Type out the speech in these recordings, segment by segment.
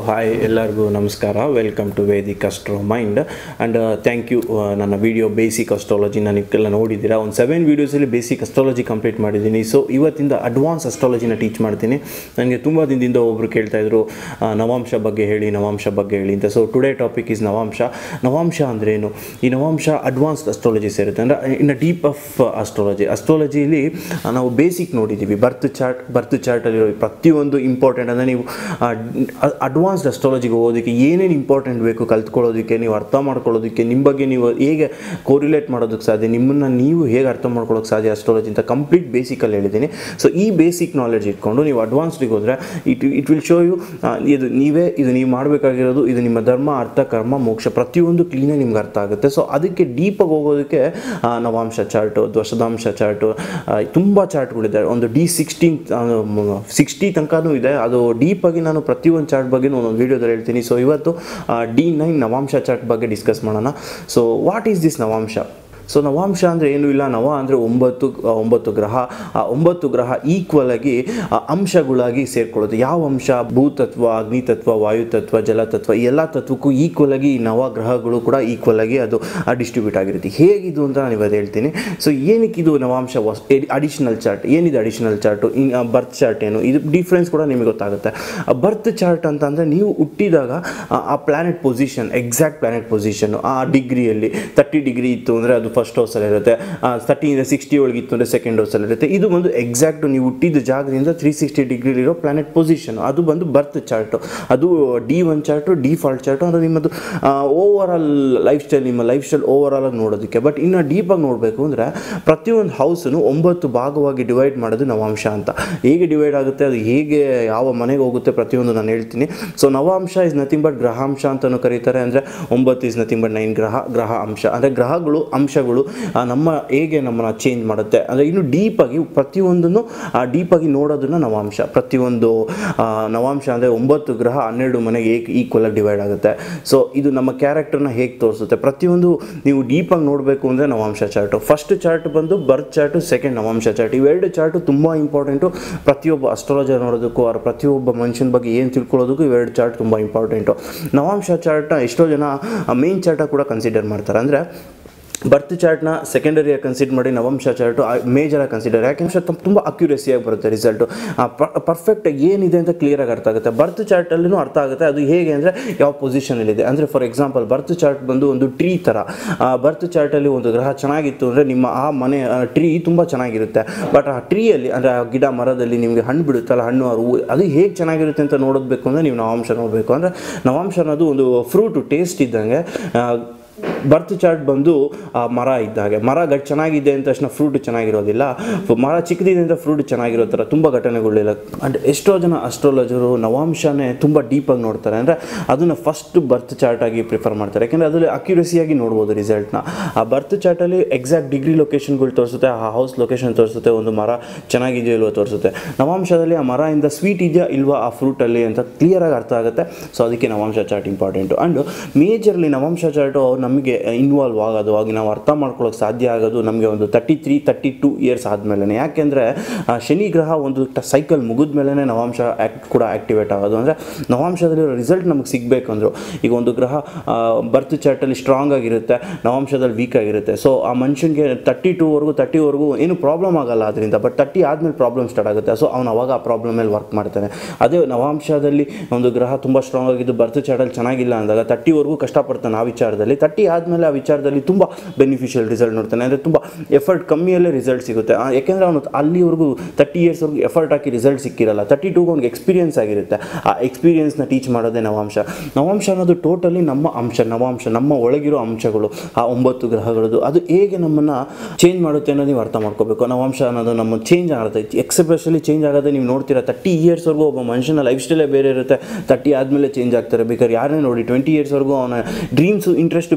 hi ಎಲ್ಲರಿಗೂ ನಮಸ್ಕಾರ welcome to Vedic Astro Mind and thank you ನನ್ನ ವಿಡಿಯೋ ಬೇಸಿಕ್ ಅಸ್ಟ್ರಾಲಜಿ ನನಗೆಲ್ಲ ನೋಡಿದ್ದೀರಾ ಒಂದು ಸೆವೆನ್ ವೀಡಿಯೋಸಲ್ಲಿ ಬೇಸಿಕ್ ಅಸ್ಟ್ರಾಲಜಿ ಕಂಪ್ಲೀಟ್ ಮಾಡಿದ್ದೀನಿ ಸೊ ಇವತ್ತಿಂದ ಅಡ್ವಾನ್ಸ್ ಅಸ್ಟ್ರಾಲಜಿನ ಟೀಚ್ ಮಾಡ್ತೀನಿ ನನಗೆ ತುಂಬ ದಿನದಿಂದ ಒಬ್ಬರು ಕೇಳ್ತಾಯಿದ್ರು ನವಾಂಶ ಬಗ್ಗೆ ಹೇಳಿ ನವಾಂಶ ಬಗ್ಗೆ ಹೇಳಿ ಅಂತ ಸೊ ಟುಡೇ ಟಾಪಿಕ್ ಇಸ್ ನವಾಂಶ ನವಾಂಶ ಅಂದರೆ ಏನು ಈ ನವಾಂಶ ಅಡ್ವಾನ್ಸ್ಡ್ ಅಸ್ಟ್ರಾಲಜಿ ಸೇರುತ್ತೆ ಅಂದರೆ ಇನ್ ಡೀಪ್ ಆಫ್ ಅಸ್ಟ್ರಾಲಜಿ ಅಸ್ಟ್ರಾಲಜಿಲಿ ನಾವು ಬೇಸಿಕ್ ನೋಡಿದ್ದೀವಿ ಬರ್ತ್ ಚಾರ್ಟ್ ಬರ್ತ್ ಚಾರ್ಟಲ್ಲಿರೋ ಪ್ರತಿಯೊಂದು ಇಂಪಾರ್ಟೆಂಟ್ ಅಂದರೆ ನೀವು ಅಡ್ವಾನ್ಸ್ಡ್ ಅಸ್ಟ್ರಾಲಜಿಗೆ ಹೋಗೋದಕ್ಕೆ ಏನೇನು ಇಂಪಾರ್ಟೆಂಟ್ ಬೇಕು ಕಲ್ತ್ಕೊಳ್ಳೋದಕ್ಕೆ ನೀವು ಅರ್ಥ ಮಾಡ್ಕೊಳ್ಳೋದಕ್ಕೆ ನಿಮ್ಮ ಬಗ್ಗೆ ನೀವು ಹೇಗೆ ಕೋರಿಲೇಟ್ ಮಾಡೋದಕ್ಕೆ ಸಾಧ್ಯ ನಿಮ್ಮನ್ನು ನೀವು ಹೇಗೆ ಅರ್ಥ ಮಾಡ್ಕೊಳ್ಳೋಕೆ ಸಾಧ್ಯ ಅಸ್ಟ್ರಾಲಜಿ ಅಂತ ಕಂಪ್ಲೀಟ್ ಬೇಸಿಕಲ್ಲಿ ಹೇಳಿದ್ದೀನಿ ಸೊ ಈ ಬೇಸಿಕ್ ನಾಲೆಡ್ಜ್ ಇಟ್ಕೊಂಡು ನೀವು ಅಡ್ವಾನ್ಸ್ಡಿಗೆ ಹೋದರೆ it it will show you ಇದು ನೀವೇ ಇದು ನೀವು ಮಾಡಬೇಕಾಗಿರೋದು ಇದು ನಿಮ್ಮ ಧರ್ಮ ಅರ್ಥ ಕರ್ಮ ಮೋಕ್ಷ ಪ್ರತಿಯೊಂದು ಕ್ಲೀನಾಗಿ ನಿಮ್ಗೆ ಅರ್ಥ ಆಗುತ್ತೆ ಸೊ ಅದಕ್ಕೆ ಡೀಪಾಗಿ ಹೋಗೋದಕ್ಕೆ ಆ, ನವಾಂಶ ಚಾರ್ಟು ದ್ವಶದಾಂಶ ಚಾರ್ಟು ತುಂಬ ಚಾರ್ಟ್ಗಳಿದೆ ಒಂದು ಡಿ ಸಿಕ್ಸ್ಟೀನ್ ಸಿಕ್ಸ್ಟಿ ತನಕನೂ ಇದೆ ಅದು ಡೀಪಾಗಿ ನಾನು ಪ್ರತಿಯೊಂದು ಚಾರ್ಟ್ ಬಗ್ಗೆ ಒಂದೊಂದು ವೀಡಿಯೋದಲ್ಲಿ ಹೇಳ್ತೀನಿ ಸೊ ಇವತ್ತು ಡಿ ನೈನ್ ನವಾಂಶ ಚಾರ್ಟ್ ಬಗ್ಗೆ ಡಿಸ್ಕಸ್ ಮಾಡೋಣ ಸೊ ವಾಟ್ ಈಸ್ ದಿಸ್ ನವಾಂಶ ಸೊ ನವಾಂಶ ಅಂದರೆ ಏನೂ ಇಲ್ಲ ನವ ಅಂದರೆ ಒಂಬತ್ತು ಆ, ಒಂಬತ್ತು ಗ್ರಹ ಆ ಒಂಬತ್ತು ಗ್ರಹ ಈಕ್ವಲ್ ಆಗಿ ಆ, ಅಂಶಗಳಾಗಿ ಸೇರ್ಕೊಳ್ಳೋದು ಯಾವ ಅಂಶ ಭೂತತ್ವ ಅಗ್ನಿತತ್ವ ವಾಯುತತ್ವ ಜಲತತ್ವ ಈ ಎಲ್ಲ ತತ್ವಕ್ಕೂ ಈಕ್ವಲ್ ಆಗಿ ಈ ನವ ಗ್ರಹಗಳು ಕೂಡ ಈಕ್ವಲ್ ಆಗಿ ಅದು ಡಿಸ್ಟ್ರಿಬ್ಯೂಟ್ ಆಗಿರುತ್ತೆ ಹೇಗಿದು ಅಂತ ನಾನು ಇವತ್ತು ಹೇಳ್ತೀನಿ ಸೊ ಏನಕ್ಕೆ ಇದು ನವಾಂಶ ಅಡಿಷನಲ್ ಚಾರ್ಟ್ ಏನಿದೆ additional chart in birth chart ಏನು ಇದು ಡಿಫ್ರೆನ್ಸ್ ಕೂಡ ನಿಮಗೆ ಗೊತ್ತಾಗುತ್ತೆ ಬರ್ತ್ ಚಾರ್ಟ್ ಅಂತಂದರೆ ನೀವು ಹುಟ್ಟಿದಾಗ ಆ- ಆ planet position exact planet position ಆ ಡಿಗ್ರಿಯಲ್ಲಿ ತರ್ಟಿ ಡಿಗ್ರಿ ಇತ್ತು ಅಂದರೆ ಅದು ಫಸ್ಟ್ ಹೌಸಲ್ಲಿ ಇರುತ್ತೆ ತರ್ಟಿಯಿಂದ ಸಿಕ್ಸ್ಟಿ ಒಳಗೆ ಇತ್ತು ಅಂದರೆ ಸೆಕೆಂಡ್ ಹೌಸಲ್ಲಿ ಇರುತ್ತೆ ಇದು ಒಂದು ಎಕ್ಸಾಕ್ಟ್ ನೀವು ಹುಟ್ಟಿದ ಜಾಗದಿಂದ ತ್ರೀ ಸಿಕ್ಸ್ಟಿ ಡಿಗ್ರಿಲಿರೋ ಪ್ಲಾನೆಟ್ ಪೊಸಿಷನ್ ಅದು ಬಂದು ಬರ್ತ್ ಚಾರ್ಟು ಅದು D one chart default chart ಅಂದರೆ ನಿಮ್ಮದು ಓವರ್ ಆಲ್ ಲೈಫ್ ಸ್ಟೈಲ್ ನಿಮ್ಮ ಲೈಫ್ ಸ್ಟೈಲ್ ಓವರ್ ಆಲ್ ಆಗಿ ನೋಡೋದಕ್ಕೆ ಬಟ್ ಇನ್ನು ಡೀಪಾಗಿ ನೋಡಬೇಕು ಅಂದರೆ ಪ್ರತಿಯೊಂದು ಹೌಸನ್ನು ಒಂಬತ್ತು ಭಾಗವಾಗಿ ಡಿವೈಡ್ ಮಾಡೋದು ನವಾಂಶ ಅಂತ ಹೇಗೆ ಡಿವೈಡ್ ಆಗುತ್ತೆ ಅದು ಹೇಗೆ ಯಾವ ಮನೆಗೆ ಹೋಗುತ್ತೆ ಪ್ರತಿಯೊಂದು ನಾನು ಹೇಳ್ತೀನಿ ಸೊ ನವಾಂಶ ಇಸ್ ನಥಿಂಗ್ ಬಟ್ ಗ್ರಹಾಂಶ ಅಂತಲೂ ಕರೀತಾರೆ ಅಂದರೆ ಒಂಬತ್ತು ಇಸ್ ನಥಿಂಗ್ ಬಟ್ ನೈನ್ ಗ್ರಹ ಗ್ರಹ ಅಂಶ ಅಂದರೆ ಗ್ರಹಗಳು ಅಂಶಗಳು ಆ, ನಮ್ಮ ಹೇಗೆ ನಮ್ಮನ್ನು ಚೇಂಜ್ ಮಾಡುತ್ತೆ ಅಂದರೆ ಇನ್ನು ಡೀಪಾಗಿ ಪ್ರತಿಯೊಂದನ್ನು ಡೀಪಾಗಿ ನೋಡೋದನ್ನು ನವಾಂಶ ಪ್ರತಿಯೊಂದು ಆ, ನವಾಂಶ ಅಂದರೆ ಒಂಬತ್ತು ಗ್ರಹ ಹನ್ನೆರಡು ಮನೆಗೆ ಏಕ್ ಈಕ್ವಲ್ ಆಗಿ ಡಿವೈಡ್ ಆಗುತ್ತೆ ಸೊ ಇದು ನಮ್ಮ ಕ್ಯಾರೆಕ್ಟರ್ನ ಹೇಗೆ ತೋರಿಸುತ್ತೆ ಪ್ರತಿಯೊಂದು ನೀವು ಡೀಪಾಗಿ ನೋಡಬೇಕು ಅಂದರೆ ನವಾಂಶ ಚಾರ್ಟು ಫಸ್ಟ್ ಚಾರ್ಟ್ ಬಂದು ಬರ್ತ್ ಚಾರ್ಟು ಸೆಕೆಂಡ್ ನವಾಂಶ ಚಾರ್ಟ್ ಇವೆರಡು ಚಾರ್ಟು ತುಂಬ ಇಂಪಾರ್ಟೆಂಟು ಪ್ರತಿಯೊಬ್ಬ ಅಸ್ಟ್ರಾಲಜರ್ ನೋಡೋದಕ್ಕೂ ಅವ್ರ ಪ್ರತಿಯೊಬ್ಬ ಮನುಷ್ಯನ ಬಗ್ಗೆ ಏನು ತಿಳ್ಕೊಳ್ಳೋದಕ್ಕೂ ಇವೆರಡು ಚಾರ್ಟ್ ತುಂಬ ಇಂಪಾರ್ಟೆಂಟು ನವಾಂಶ ಚಾರ್ಟ್ನ ಎಷ್ಟೋ ಜನ ಮೇನ್ ಚಾರ್ಟ ಕೂಡ ಕನ್ಸಿಡರ್ ಮಾಡ್ತಾರೆ ಅಂದರೆ ಬರ್ತ್ ಚಾರ್ಟ್ನ ಸೆಕೆಂಡರಿಯಾಗಿ ಕನ್ಸಿಡರ್ ಮಾಡಿ ನವಂಶ ಚಾರ್ಟು ಮೇಜರಾಗಿ ಕನ್ಸಿಡರ್ ಯಾಕೆಂದ್ರೆ ತುಂಬ ಅಕ್ಯುರೇಸಿಯಾಗಿ ಬರುತ್ತೆ ರಿಸಲ್ಟು ಪರ್ಫೆಕ್ಟ್ ಏನಿದೆ ಅಂತ ಕ್ಲಿಯರಾಗಿ ಅರ್ಥ ಆಗುತ್ತೆ ಬರ್ತ್ ಚಾರ್ಟಲ್ಲೂ ಅರ್ಥ ಆಗುತ್ತೆ ಅದು ಹೇಗೆ ಅಂದರೆ ಯಾವ ಪೊಸಿಷನಲ್ಲಿದೆ ಅಂದರೆ ಫಾರ್ ಎಕ್ಸಾಂಪಲ್ ಬರ್ತ್ ಚಾರ್ಟ್ ಬಂದು ಒಂದು ಟ್ರೀ ಥರ ಬರ್ತ್ ಚಾರ್ಟಲ್ಲಿ ಒಂದು ಗ್ರಹ ಚೆನ್ನಾಗಿತ್ತು ಅಂದರೆ ನಿಮ್ಮ ಆ ಮನೆ ಟ್ರೀ ತುಂಬ ಚೆನ್ನಾಗಿರುತ್ತೆ ಬಟ್ ಆ ಟ್ರೀಯಲ್ಲಿ ಅಂದರೆ ಆ ಗಿಡ ಮರದಲ್ಲಿ ನಿಮಗೆ ಹಣ್ಣು ಬಿಡುತ್ತಲ್ಲ ಹಣ್ಣು ಆ ಹೂವು ಅದು ಹೇಗೆ ಚೆನ್ನಾಗಿರುತ್ತೆ ಅಂತ ನೋಡೋದಬೇಕು ಅಂದರೆ ನೀವು ನವಾಂಶ ನೋಡಬೇಕು ಅಂದರೆ ನವಾಂಶ ಅನ್ನೋದು ಒಂದು ಫ್ರೂಟು ಟೇಸ್ಟ್ ಇದ್ದಂಗೆ ಆ, ಬರ್ತ್ ಚಾರ್ಟ್ ಬಂದು ಆ ಮರ ಇದ್ದಾಗೆ ಮರ ಗಟ್ ಚೆನ್ನಾಗಿದೆ ಅಂತ ತಕ್ಷಣ ಫ್ರೂಟ್ ಚೆನ್ನಾಗಿರೋದಿಲ್ಲ ಮರ ಚಿಕ್ಕದಿದೆ ಅಂತ ಫ್ರೂಟ್ ಚೆನ್ನಾಗಿರೋ ಥರ ತುಂಬ ಘಟನೆಗಳಿಲ್ಲ ಅಂಡ್ ಎಷ್ಟೋ ಜನ ಅಸ್ಟ್ರಾಲಜರು ನವಾಂಶನೇ ತುಂಬ ಡೀಪಾಗಿ ನೋಡ್ತಾರೆ ಅಂದರೆ ಅದನ್ನು ಫಸ್ಟ್ ಬರ್ತ್ ಚಾರ್ಟ್ ಆಗಿ ಪ್ರಿಫರ್ ಮಾಡ್ತಾರೆ ಯಾಕೆಂದರೆ ಅದರಲ್ಲಿ ಅಕ್ಯುರಸಿಯಾಗಿ ನೋಡ್ಬೋದು ರಿಸಲ್ಟ್ನ ಆ ಬರ್ತ್ ಚಾರ್ಟಲ್ಲಿ ಎಕ್ಸಾಕ್ಟ್ ಡಿಗ್ರಿ ಲೊಕೇಶನ್ಗಳು ತೋರಿಸುತ್ತೆ ಆ ಹೌಸ್ ಲೊಕೇಶನ್ ತೋರಿಸುತ್ತೆ ಒಂದು ಮರ ಚೆನ್ನಾಗಿದೆಯೋ ಇಲ್ವೋ ತೋರಿಸುತ್ತೆ ನವಾಂಶದಲ್ಲಿ ಆ ಮರದಿಂದ ಸ್ವೀಟ್ ಇದೆಯಾ ಇಲ್ವಾ ಆ ಫ್ರೂಟಲ್ಲಿ ಅಂತ ಕ್ಲಿಯರಾಗಿ ಅರ್ಥ ಆಗುತ್ತೆ ಸೊ ಅದಕ್ಕೆ ನವಾಂಶ ಚಾರ್ಟ್ ಇಂಪಾರ್ಟೆಂಟು ಆ್ಯಂಡ್ ಮೇಜರ್ಲಿ ನವಾಂಶ ಚಾರ್ಟು ನಮಗೆ ಇನ್ವಾಲ್ವ್ ಆಗೋದು ಆಗಿ ನಾವು ಅರ್ಥ ಮಾಡ್ಕೊಳ್ಳೋಕೆ ಸಾಧ್ಯ ಆಗೋದು ನಮಗೆ ಒಂದು thirty three thirty two years ಆದಮೇಲೆ ಯಾಕೆಂದರೆ ಶನಿ ಗ್ರಹ ಒಂದು ಸೈಕಲ್ ಮುಗಿದ ಮೇಲೆ ನವಾಂಶ ಆ್ಯಕ್ಟ್ ಕೂಡ ಆ್ಯಕ್ಟಿವೇಟ್ ಆಗೋದು ಅಂದರೆ ನವಾಂಶದಲ್ಲಿರೋ ರಿಸಲ್ಟ್ ನಮಗೆ ಸಿಗಬೇಕಂದ್ರು ಈಗ ಒಂದು ಗ್ರಹ ಬರ್ತ್ ಚಾರ್ಟಲ್ಲಿ ಸ್ಟ್ರಾಂಗ್ ಆಗಿರುತ್ತೆ ನವಾಂಶದಲ್ಲಿ ವೀಕ್ ಆಗಿರುತ್ತೆ ಸೊ ಆ ಮನುಷ್ಯನಿಗೆ ತರ್ಟಿ ಟೂವರೆಗೂ ತರ್ಟಿವರೆಗೂ ಏನು ಪ್ರಾಬ್ಲಮ್ ಆಗಲ್ಲ ಅದರಿಂದ ಬಟ್ ತರ್ಟಿ ಆದಮೇಲೆ ಪ್ರಾಬ್ಲಮ್ ಸ್ಟಾರ್ಟ್ ಆಗುತ್ತೆ ಸೊ ಅವ್ನು ಅವಾಗ ಆ ಪ್ರಾಬ್ಲಮ್ ಮೇಲೆ ವರ್ಕ್ ಮಾಡ್ತಾನೆ ಅದೇ ನವಾಂಶದಲ್ಲಿ ಒಂದು ಗ್ರಹ ತುಂಬ ಸ್ಟ್ರಾಂಗ್ ಆಗಿದ್ದು ಬರ್ತ್ ಚಾರ್ಟಲ್ಲಿ ಚೆನ್ನಾಗಿಲ್ಲ ಅಂದಾಗ ತರ್ಟಿವರೆಗೂ ಕಷ್ಟಪಡ್ತಾನೆ ಆ ವಿಚಾರದಲ್ಲಿ ತರ್ಟಿ ಆದಮೇಲೆ ಆ ವಿಚಾರದಲ್ಲಿ ತುಂಬ ಬೆನಿಫಿಷಿಯಲ್ ರಿಸಲ್ಟ್ ನೋಡ್ತಾನೆ ಅಂದರೆ ತುಂಬ ಎಫರ್ಟ್ ಕಮ್ಮಿಯಲ್ಲೇ ರಿಸಲ್ಟ್ ಸಿಗುತ್ತೆ ಆ, ಯಾಕೆಂದರೆ ಅವನು ಅಲ್ಲಿವರೆಗೂ ತರ್ಟಿ ಇಯರ್ಸ್ವರೆಗೂ ಎಫರ್ಟ್ ಹಾಕಿ ರಿಸಲ್ಟ್ ಸಿಕ್ಕಿರಲ್ಲ ತರ್ಟಿ ಟೂಗೆ ಅವ್ನಿಗೆ ಎಕ್ಸ್ಪೀರಿಯನ್ಸ್ ಆಗಿರುತ್ತೆ ಆ ಎಕ್ಸ್ಪೀರಿಯನ್ಸ್ನ ಟೀಚ್ ಮಾಡೋದೇ ನವಾಂಶ ನವಾಂಶ ಅನ್ನೋದು ಟೋಟಲಿ ನಮ್ಮ ಅಂಶ ನವಾಂಶ ನಮ್ಮ ಒಳಗಿರೋ ಅಂಶಗಳು ಆ ಒಂಬತ್ತು ಗ್ರಹಗಳದ್ದು ಅದು ಹೇಗೆ ನಮ್ಮನ್ನು ಚೇಂಜ್ ಮಾಡುತ್ತೆ ಅನ್ನೋದು ನೀವು ಅರ್ಥ ಮಾಡ್ಕೋಬೇಕು ನವಾಂಶ ಅನ್ನೋದು ನಮ್ಮ ಚೇಂಜ್ ಆಗುತ್ತೆ ಎಕ್ಸೆಪ್ರೆಷಲಿ ಚೇಂಜ್ ಆಗೋದೇ ನೀವು ನೋಡ್ತೀರಾ ತರ್ಟಿ ಇಯರ್ಸ್ವರೆಗೂ ಒಬ್ಬ ಮನುಷ್ಯನ ಲೈಫ್ ಸ್ಟೈಲೇ ಬೇರೆ ಇರುತ್ತೆ ತರ್ಟಿ ಆದಮೇಲೆ ಚೇಂಜ್ ಆಗ್ತಾರೆ ಬೇಕಾದ್ರೆ ಯಾರನ್ನೇ ನೋಡಿ ಟ್ವೆಂಟಿ ಇಯರ್ಸ್ವರೆಗೂ ಅವನ ಡ್ರೀಮ್ಸು ಇಂಟ್ರೆಸ್ಟ್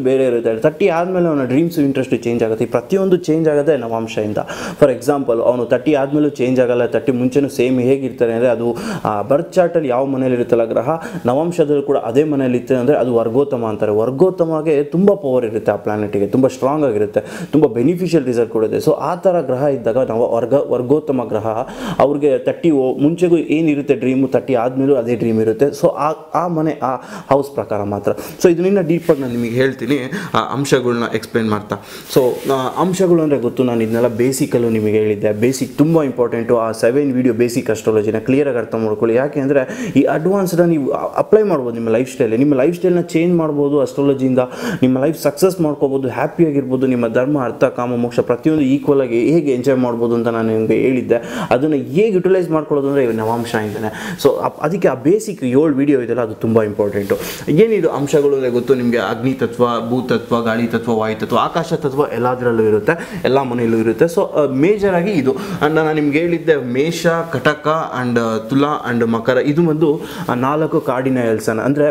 ಬೇರೆ ಇರುತ್ತೆ ತರ್ಟಿ ಆದಮೇಲೆ ಅವನ ಡ್ರೀಮ್ಸ್ ಇಂಟ್ರೆಸ್ಟ್ ಚೇಂಜ್ ಆಗುತ್ತೆ ಈ ಪ್ರತಿಯೊಂದು ಚೇಂಜ್ ಆಗೋದೇ ನವಾಂಶದಿಂದ ಫಾರ್ ಎಕ್ಸಾಂಪಲ್ ಅವನು ತರ್ಟಿ ಆದಮೇಲೂ ಚೇಂಜ್ ಆಗಲ್ಲ ತರ್ಟಿ ಮುಂಚೆನೂ ಸೇಮ್ ಹೇಗಿರ್ತಾನೆ ಅಂದರೆ ಅದು ಬರ್ತ್ ಚಾರ್ಟಲ್ಲಿ ಯಾವ ಮನೇಲಿ ಇರುತ್ತಲ್ಲ ಗ್ರಹ ನವಾಂಶದಲ್ಲೂ ಕೂಡ ಅದೇ ಮನೇಲಿ ಇತ್ತು ಅಂದರೆ ಅದು ವರ್ಗೋತ್ತಮ ಅಂತಾರೆ ವರ್ಗೋತ್ತಮಗೆ ತುಂಬ ಪವರ್ ಇರುತ್ತೆ ಆ ಪ್ಲಾನೆಟಿಗೆ ತುಂಬ ಸ್ಟ್ರಾಂಗ್ ಆಗಿರುತ್ತೆ ತುಂಬ ಬೆನಿಫಿಷಿಯಲ್ ರಿಸಲ್ಟ್ ಕೊಡುತ್ತೆ ಸೊ ಆ ಥರ ಗ್ರಹ ಇದ್ದಾಗ ನಾವು ವರ್ಗ ವರ್ಗೋತ್ತಮ ಗ್ರಹ ಅವ್ರಿಗೆ ತರ್ಟಿ ಮುಂಚೆಗೂ ಏನಿರುತ್ತೆ ಡ್ರೀಮು ತರ್ಟಿ ಆದಮೇಲೂ ಅದೇ ಡ್ರೀಮ್ ಇರುತ್ತೆ ಸೊ ಆ ಆ ಮನೆ ಆ ಹೌಸ್ ಪ್ರಕಾರ ಮಾತ್ರ ಸೊ ಇದನ್ನ ಡೀಪಾಗಿ ನಾನು ನಿಮಗೆ ಹೇಳ್ತೀನಿ ಆ ಅಂಶಗಳನ್ನ ಎಕ್ಸ್ಪ್ಲೇನ್ ಮಾಡ್ತಾ ಸೊ ಅಂಶಗಳು ಅಂದರೆ ಗೊತ್ತು ನಾನು ಇದನ್ನೆಲ್ಲ ಬೇಸಿಕಲ್ಲೂ ನಿಮಗೆ ಹೇಳಿದ್ದೆ ಬೇಸಿಕ್ ತುಂಬ ಇಂಪಾರ್ಟೆಂಟು ಆ ಸೆವೆನ್ ವೀಡಿಯೋ ಬೇಸಿಕ್ ಅಸ್ಟ್ರಾಲಜಿನ ಕ್ಲಿಯರಾಗಿ ಅರ್ಥ ಮಾಡ್ಕೊಳ್ಳಿ ಯಾಕೆ ಅಂದರೆ ಈ ಅಡ್ವಾನ್ಸ್ನ ನೀವು ಅಪ್ಲೈ ಮಾಡ್ಬೋದು ನಿಮ್ಮ ಲೈಫ್ ಸ್ಟೈಲ್ ನಿಮ್ಮ ಲೈಫ್ ಸ್ಟೈಲ್ನ ಚೇಂಜ್ ಮಾಡ್ಬೋದು ಅಸ್ಟ್ರಾಲಜಿಯಿಂದ ನಿಮ್ಮ ಲೈಫ್ ಸಕ್ಸಸ್ ಮಾಡ್ಕೋಬೋದು ಹ್ಯಾಪಿಯಾಗಿರ್ಬೋದು ನಿಮ್ಮ ಧರ್ಮ ಅರ್ಥ ಕಾಮ ಮೋಕ್ಷ ಪ್ರತಿಯೊಂದು ಈಕ್ವಲ್ ಆಗಿ ಹೇಗೆ ಎಂಜಾಯ್ ಮಾಡ್ಬೋದು ಅಂತ ನಾನು ನಿಮಗೆ ಹೇಳಿದ್ದೆ ಅದನ್ನು ಹೇಗೆ ಯುಟಿಲೈಸ್ ಮಾಡ್ಕೊಳ್ಳೋದು ಅಂದರೆ ನವಾಂಶ ಇಂದನೇ ಸೊ ಅದಕ್ಕೆ ಆ ಬೇಸಿಕ್ ಏಳು ವಿಡಿಯೋ ಇದೆಯಲ್ಲ ಅದು ತುಂಬ ಇಂಪಾರ್ಟೆಂಟು ಏನಿದು ಅಂಶಗಳು ಅಂದರೆ ಗೊತ್ತು ನಿಮಗೆ ಅಗ್ನಿ ತತ್ವ ಭೂತತ್ವ ಗಾಳಿ ತತ್ವ ವಾಯು ತತ್ವ ಆಕಾಶ ತತ್ವ ಎಲ್ಲದರಲ್ಲೂ ಇರುತ್ತೆ ಎಲ್ಲ ಮನೆಯಲ್ಲೂ ಇರುತ್ತೆ ಸೊ ಮೇಜರ್ ಆಗಿ ಇದು ಆ್ಯಂಡ್ ನಾನು ನಿಮ್ಗೆ ಹೇಳಿದ್ದೆ ಮೇಷ ಕಟಕ ಆ್ಯಂಡ್ ತುಲಾ ಆ್ಯಂಡ್ ಮಕರ ಇದು ಒಂದು ಆ ನಾಲ್ಕು ಕಾರ್ಡಿನಲ್ಸ್ ಅಂದರೆ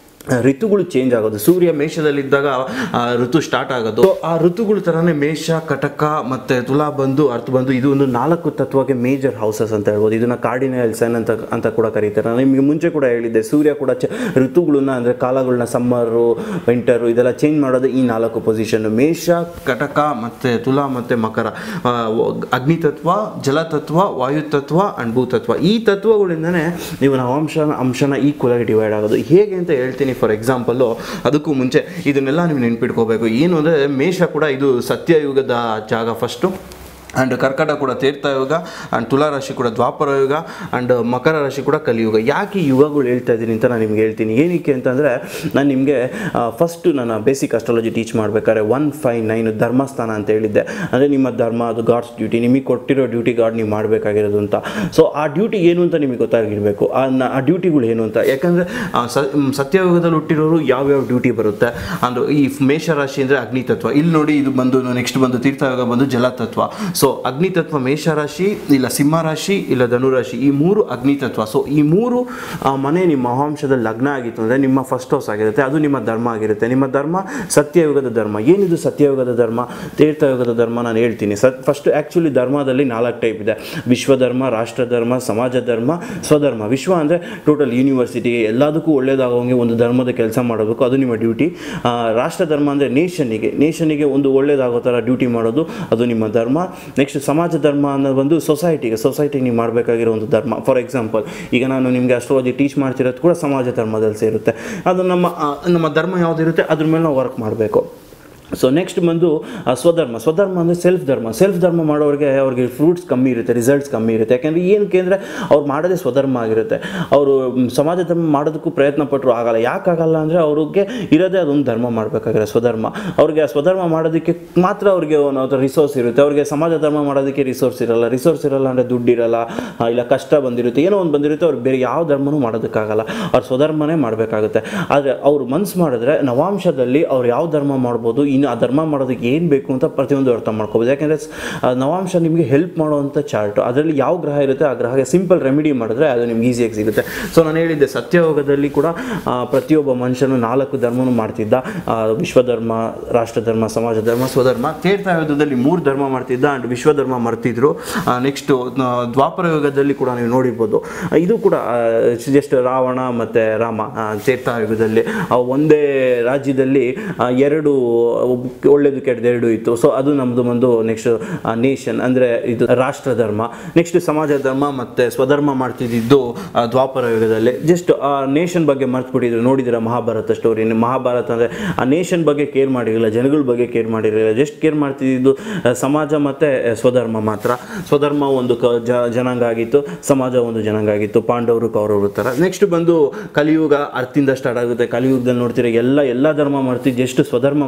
ಋತುಗಳು ಚೇಂಜ್ ಆಗೋದು ಸೂರ್ಯ ಮೇಷದಲ್ಲಿದ್ದಾಗ ಆ, ಋತು ಸ್ಟಾರ್ಟ್ ಆಗೋದು So, ಆ ಋತುಗಳು ಥರನೇ ಮೇಷ ಕಟಕ ಮತ್ತು ತುಲಾ ಬಂದು ಅರ್ಥ ಬಂದು ಇದು ಒಂದು ನಾಲ್ಕು ತತ್ವಕ್ಕೆ ಮೇಜರ್ ಹೌಸಸ್ ಅಂತ ಹೇಳ್ಬೋದು ಇದನ್ನ ಕಾರ್ಡಿನಲ್ ಸನ್ ಅಂತ ಅಂತ ಕೂಡ ಕರೀತಾರೆ ನಾನು ನಿಮಗೆ ಮುಂಚೆ ಕೂಡ ಹೇಳಿದ್ದೆ ಸೂರ್ಯ ಕೂಡ ಚ ಋತುಗಳನ್ನ ಅಂದರೆ ಕಾಲಗಳನ್ನ ಸಮ್ಮರು ವಿಂಟರು ಇದೆಲ್ಲ ಚೇಂಜ್ ಮಾಡೋದು ಈ ನಾಲ್ಕು ಪೊಸಿಷನ್ ಮೇಷ ಕಟಕ ಮತ್ತು ತುಲಾ ಮತ್ತು ಮಕರ ಆ, ವ- ಅಗ್ನಿ ತತ್ವ ಜಲತತ್ವ ವಾಯು ತತ್ವ ಆ್ಯಂಡ್ ಭೂತತ್ವ ಈ ತತ್ವಗಳಿಂದನೇ ನೀವು ನವಾಂಶ ಅಂಶನ ಈಕ್ವಲ್ ಆಗಿ ಡಿವೈಡ್ ಆಗೋದು ಹೇಗೆ ಅಂತ ಹೇಳ್ತೀನಿ ಫಾರ್ ಎಕ್ಸಾಂಪಲ್ಲು ಅದಕ್ಕೂ ಮುಂಚೆ ಇದನ್ನೆಲ್ಲ ನೀವು ನೆನ್ಪಿಟ್ಕೋಬೇಕು ಏನು ಅಂದರೆ ಮೇಷ ಕೂಡ ಇದು ಸತ್ಯಯುಗದ ಜಾಗ ಫಸ್ಟು ಆ್ಯಂಡ್ ಕರ್ಕಟ ಕೂಡ ತೀರ್ಥಯುಗ ಆ್ಯಂಡ್ ತುಲಾ ರಾಶಿ ಕೂಡ ದ್ವಾಪರ ಯುಗ ಆ್ಯಂಡ್ ಮಕರ ರಾಶಿ ಕೂಡ ಕಲಿಯುಗ ಯಾಕೆ ಈ ಯುಗಗಳು ಹೇಳ್ತಾ ಇದ್ದೀನಿ ಅಂತ ನಾನು ನಿಮ್ಗೆ ಹೇಳ್ತೀನಿ ಏನಕ್ಕೆ ಅಂತಂದರೆ ನಾನು ನಿಮಗೆ ಫಸ್ಟು ನಾನು ಬೇಸಿಕ್ ಅಸ್ಟ್ರಾಲಜಿ ಟೀಚ್ ಮಾಡಬೇಕಾದ್ರೆ ಒನ್ ಫೈವ್ ನೈನ್ ಧರ್ಮಸ್ಥಾನ ಅಂತ ಹೇಳಿದ್ದೆ ಅಂದರೆ ನಿಮ್ಮ ಧರ್ಮ ಅದು ಗಾಡ್ಸ್ ಡ್ಯೂಟಿ ನಿಮಗೆ ಕೊಟ್ಟಿರೋ ಡ್ಯೂಟಿ ಗಾಡ್ ನೀವು ಮಾಡಬೇಕಾಗಿರೋದು ಅಂತ ಸೊ ಆ ಡ್ಯೂಟಿ ಏನು ಅಂತ ನಿಮಗೆ ಗೊತ್ತಾಗಿರಬೇಕು ಆ ನ- ಆ ಡ್ಯೂಟಿಗಳು ಏನು ಅಂತ ಯಾಕಂದರೆ ಸತ್ಯಯುಗದಲ್ಲಿ ಹುಟ್ಟಿರೋರು ಯಾವ್ಯಾವ ಡ್ಯೂಟಿ ಬರುತ್ತೆ ಅಂದ್ರೆ ಈ ಮೇಷರಾಶಿ ಅಂದರೆ ಅಗ್ನಿ ತತ್ವ ಇಲ್ಲಿ ನೋಡಿ ಇದು ಬಂದು ನೆಕ್ಸ್ಟ್ ಬಂದು ತೀರ್ಥಯುಗ ಬಂದು ಜಲತತ್ವ ಸೊ ಅಗ್ನಿ ತತ್ವ ಮೇಷರಾಶಿ ಇಲ್ಲ ಸಿಂಹ ರಾಶಿ ಇಲ್ಲ ಧನುರಾಶಿ ಈ ಮೂರು ಅಗ್ನಿ ತತ್ವ ಸೊ ಈ ಮೂರು ಆ, ಮನೆ ನಿಮ್ಮ ಮಹಾಂಶದಲ್ಲಿ ಲಗ್ನ ಆಗಿತ್ತು ಅಂದರೆ ನಿಮ್ಮ ಫಸ್ಟ್ ಹೌಸ್ ಆಗಿರುತ್ತೆ ಅದು ನಿಮ್ಮ ಧರ್ಮ ಆಗಿರುತ್ತೆ ನಿಮ್ಮ ಧರ್ಮ ಸತ್ಯಯುಗದ ಧರ್ಮ ಏನಿದು ಸತ್ಯಯುಗದ ಧರ್ಮ ತೀರ್ಥಯುಗದ ಧರ್ಮ ನಾನು ಹೇಳ್ತೀನಿ ಸತ್ ಫಸ್ಟ್ ಆ್ಯಕ್ಚುಲಿ ಧರ್ಮದಲ್ಲಿ ನಾಲ್ಕು ಟೈಪ್ ಇದೆ ವಿಶ್ವಧರ್ಮ ರಾಷ್ಟ್ರಧರ್ಮ ಸಮಾಜ ಧರ್ಮ ಸ್ವಧರ್ಮ ವಿಶ್ವ ಅಂದರೆ ಟೋಟಲ್ ಯೂನಿವರ್ಸಿಟಿಗೆ ಎಲ್ಲದಕ್ಕೂ ಒಳ್ಳೇದಾಗೋಂಗೆ ಒಂದು ಧರ್ಮದ ಕೆಲಸ ಮಾಡಬೇಕು ಅದು ನಿಮ್ಮ ಡ್ಯೂಟಿ ರಾಷ್ಟ್ರ ಧರ್ಮ ಅಂದರೆ ನೇಷನ್ನಿಗೆ ನೇಷನ್ನಿಗೆ ಒಂದು ಒಳ್ಳೇದಾಗೋ ಥರ ಡ್ಯೂಟಿ ಮಾಡೋದು ಅದು ನಿಮ್ಮ ಧರ್ಮ ನೆಕ್ಸ್ಟ್ ಸಮಾಜ ಧರ್ಮ ಅನ್ನೋದು ಬಂದು ಸೊಸೈಟಿಗೆ ಸೊಸೈಟಿಗೆ ನೀವು ಮಾಡಬೇಕಾಗಿರೋ ಒಂದು ಧರ್ಮ ಫಾರ್ ಎಕ್ಸಾಂಪಲ್ ಈಗ ನಾನು ನಿಮಗೆ ಅಸ್ಟ್ರಾಲಜಿ ಟೀಚ್ ಮಾಡ್ತಿರೋದು ಕೂಡ ಸಮಾಜ ಧರ್ಮದಲ್ಲಿ ಸೇರುತ್ತೆ ಅದು ನಮ್ಮ ಆ, ನಮ್ಮ ಧರ್ಮ ಯಾವುದಿರುತ್ತೆ ಅದ್ರ ಮೇಲೆ ನಾವು ವರ್ಕ್ ಮಾಡಬೇಕು ಸೊ ನೆಕ್ಸ್ಟ್ ಬಂದು ಆ, ಸ್ವಧರ್ಮ ಸ್ವಧರ್ಮ ಅಂದರೆ ಸೆಲ್ಫ್ ಧರ್ಮ ಸೆಲ್ಫ್ ಧರ್ಮ ಮಾಡೋರಿಗೆ ಅವ್ರಿಗೆ ಫ್ರೂಟ್ಸ್ ಕಮ್ಮಿ ಇರುತ್ತೆ ರಿಸಲ್ಟ್ಸ್ ಕಮ್ಮಿ ಇರುತ್ತೆ ಯಾಕೆಂದರೆ ಏನಕ್ಕೆ ಅಂದರೆ ಅವ್ರು ಮಾಡೋದೇ ಸ್ವಧರ್ಮ ಆಗಿರುತ್ತೆ ಅವರು ಮ್, ಸಮಾಜ ಧರ್ಮ ಮಾಡೋದಕ್ಕೂ ಪ್ರಯತ್ನ ಪಟ್ಟರು ಆಗಲ್ಲ ಯಾಕಾಗಲ್ಲ ಅಂದರೆ ಅವ್ರಿಗೆ ಇರೋದೇ ಅದೊಂದು ಧರ್ಮ ಮಾಡಬೇಕಾಗಿರೋ ಸ್ವಧರ್ಮ ಅವ್ರಿಗೆ ಆ ಸ್ವಧರ್ಮ ಮಾಡೋದಕ್ಕೆ ಮಾತ್ರ ಅವ್ರಿಗೆ ಒಂದು ರಿಸೋರ್ಸ್ ಇರುತ್ತೆ ಅವ್ರಿಗೆ ಸಮಾಜ ಧರ್ಮ ಮಾಡೋದಕ್ಕೆ ರಿಸೋರ್ಸ್ ಇರಲ್ಲ ರಿಸೋರ್ಸ್ ಇರಲ್ಲ ಅಂದರೆ ದುಡ್ಡು ಇರಲ್ಲ ಆ, ಇಲ್ಲ ಕಷ್ಟ ಬಂದಿರುತ್ತೆ ಏನೋ ಒಂದು ಬಂದಿರುತ್ತೆ ಅವ್ರು ಬೇರೆ ಯಾವ ಧರ್ಮನೂ ಮಾಡೋದಕ್ಕಾಗಲ್ಲ ಅವ್ರು ಸ್ವಧರ್ಮನೇ ಮಾಡಬೇಕಾಗುತ್ತೆ ಆದರೆ ಅವ್ರು ಮನ್ಸು ಮಾಡಿದ್ರೆ ನವಾಂಶದಲ್ಲಿ ಅವ್ರು ಯಾವ ಧರ್ಮ ಮಾಡ್ಬೋದು ಇನ್ನು ಆ ಧರ್ಮ ಮಾಡೋದಕ್ಕೆ ಏನು ಬೇಕು ಅಂತ ಪ್ರತಿಯೊಂದು ಅರ್ಥ ಮಾಡ್ಕೋಬೋದು ಯಾಕೆಂದರೆ ನವಾಂಶ ನಿಮಗೆ ಹೆಲ್ಪ್ ಮಾಡುವಂಥ ಚಾರ್ಟು ಅದರಲ್ಲಿ ಯಾವ ಗ್ರಹ ಇರುತ್ತೆ ಆ ಗ್ರಹಕ್ಕೆ ಸಿಂಪಲ್ ರೆಮಿಡಿ ಮಾಡಿದ್ರೆ ಅದು ನಿಮ್ಗೆ ಈಸಿಯಾಗಿ ಸಿಗುತ್ತೆ ಸೊ ನಾನು ಹೇಳಿದ್ದೆ ಸತ್ಯಯೋಗದಲ್ಲಿ ಕೂಡ ಆ, ಪ್ರತಿಯೊಬ್ಬ ಮನುಷ್ಯನು ನಾಲ್ಕು ಧರ್ಮನೂ ಮಾಡ್ತಿದ್ದ ಆ, ವಿಶ್ವಧರ್ಮ ರಾಷ್ಟ್ರಧರ್ಮ ಸಮಾಜ ಧರ್ಮ ಸ್ವಧರ್ಮ ತೀರ್ಥಯುಗದಲ್ಲಿ ಮೂರು ಧರ್ಮ ಮಾಡ್ತಿದ್ದ ಆ್ಯಂಡ್ ವಿಶ್ವಧರ್ಮ ಮರ್ತಿದ್ರು ನೆಕ್ಸ್ಟು ದ್ವಾಪರ ಯುಗದಲ್ಲಿ ಕೂಡ ನೀವು ನೋಡಿರ್ಬೋದು ಆ, ಇದು ಕೂಡ ಜಸ್ಟ್ ರಾವಣ ಮತ್ತು ರಾಮ ಆ, ತೀರ್ಥಯುಗದಲ್ಲಿ ಆ, ಒಂದೇ ರಾಜ್ಯದಲ್ಲಿ ಆ, ಎರಡು ಒಬ್- ಒಳ್ಳೇದು ಕೆಟ್ಟದ್ದು ಎರಡು ಇತ್ತು ಸೊ ಅದು ನಮ್ಮದು ಒಂದು ನೆಕ್ಸ್ಟ್ ನೇಷನ್ ಅಂದರೆ ಇದು ರಾಷ್ಟ್ರ ಧರ್ಮ ನೆಕ್ಸ್ಟ್ ಸಮಾಜ ಧರ್ಮ ಮತ್ತು ಸ್ವಧರ್ಮ ಮಾಡ್ತಿದ್ದಿದ್ದು ಆ, ದ್ವಾಪರ ಯುಗದಲ್ಲಿ ಜಸ್ಟ್ ಆ ನೇಷನ್ ಬಗ್ಗೆ ಮರ್ತ್ಬಿಟ್ಟಿದ್ರು ನೋಡಿದಿರ ಮಹಾಭಾರತ ಸ್ಟೋರಿ ಮಹಾಭಾರತ ಅಂದರೆ ಆ ನೇಷನ್ ಬಗ್ಗೆ ಕೇರ್ ಮಾಡಿರಲಿಲ್ಲ ಜನಗಳ ಬಗ್ಗೆ ಕೇರ್ ಮಾಡಿರಲಿಲ್ಲ ಜಸ್ಟ್ ಕೇರ್ ಮಾಡ್ತಿದ್ದು ಆ, ಸಮಾಜ ಮತ್ತು ಸ್ವಧರ್ಮ ಮಾತ್ರ ಸ್ವಧರ್ಮ ಒಂದು ಕ ಜ- ಜನಾಂಗ ಆಗಿತ್ತು ಸಮಾಜ ಒಂದು ಜನಾಂಗ ಆಗಿತ್ತು ಪಾಂಡವರು ಕೌರವರು ಥರ ನೆಕ್ಸ್ಟ್ ಬಂದು ಕಲಿಯುಗ ಅರ್ಥಿಂದ ಸ್ಟಾರ್ಟ್ ಆಗುತ್ತೆ ಕಲಿಯುಗದಲ್ಲಿ ನೋಡ್ತೀರ ಎಲ್ಲ ಎಲ್ಲ ಧರ್ಮ ಮಾಡ್ತಿದ್ದು ಎಷ್ಟು ಸ್ವಧರ್ಮ ಮಾತ್ರ ಮಾಡ್ತಿದ್ರು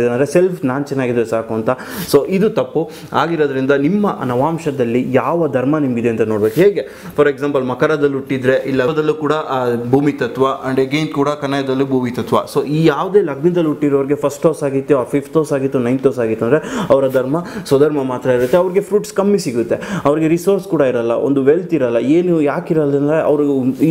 ಮಾಡ್ತಿದ್ದಾರೆ ಅಂದರೆ ಸೆಲ್ಫ್ ನಾನು ಚೆನ್ನಾಗಿದ್ರೆ ಸಾಕು ಅಂತ ಸೊ ಇದು ತಪ್ಪು ಆಗಿರೋದ್ರಿಂದ ನಿಮ್ಮ ನವಾಂಶದಲ್ಲಿ ಯಾವ ಧರ್ಮ ನಿಮಗಿದೆ ಅಂತ ನೋಡ್ಬೇಕು ಹೇಗೆ ಫಾರ್ ಎಕ್ಸಾಂಪಲ್ ಮಕರದಲ್ಲಿ ಹುಟ್ಟಿದ್ರೆ ಈ ಲಗ್ನದಲ್ಲೂ ಕೂಡ ಆ, ಭೂಮಿ ತತ್ವ ಅಂಡ್ ಅಗೇನ್ ಕೂಡ ಕನ್ನಯದಲ್ಲೂ ಭೂಮಿ ತತ್ವ ಸೊ ಈ ಯಾವುದೇ ಲಗ್ನದಲ್ಲಿ ಹುಟ್ಟಿರೋರಿಗೆ ಫಸ್ಟ್ ಹೌಸ್ ಆಗಿತ್ತು ಆ ಫಿಫ್ತ್ ಹೌಸ್ ಆಗಿತ್ತು ನೈನ್ತ್ ಹೌಸ್ ಆಗಿತ್ತು ಅಂದರೆ ಅವರ ಧರ್ಮ ಸ್ವಧರ್ಮ ಮಾತ್ರ ಇರುತ್ತೆ ಅವ್ರಿಗೆ ಫ್ರೂಟ್ಸ್ ಕಮ್ಮಿ ಸಿಗುತ್ತೆ ಅವ್ರಿಗೆ ರಿಸೋರ್ಸ್ ಕೂಡ ಇರಲ್ಲ ಒಂದು ವೆಲ್ತ್ ಇರಲ್ಲ ಏನು ಯಾಕೆ ಇರಲ್ಲ ಅಂದರೆ ಅವರು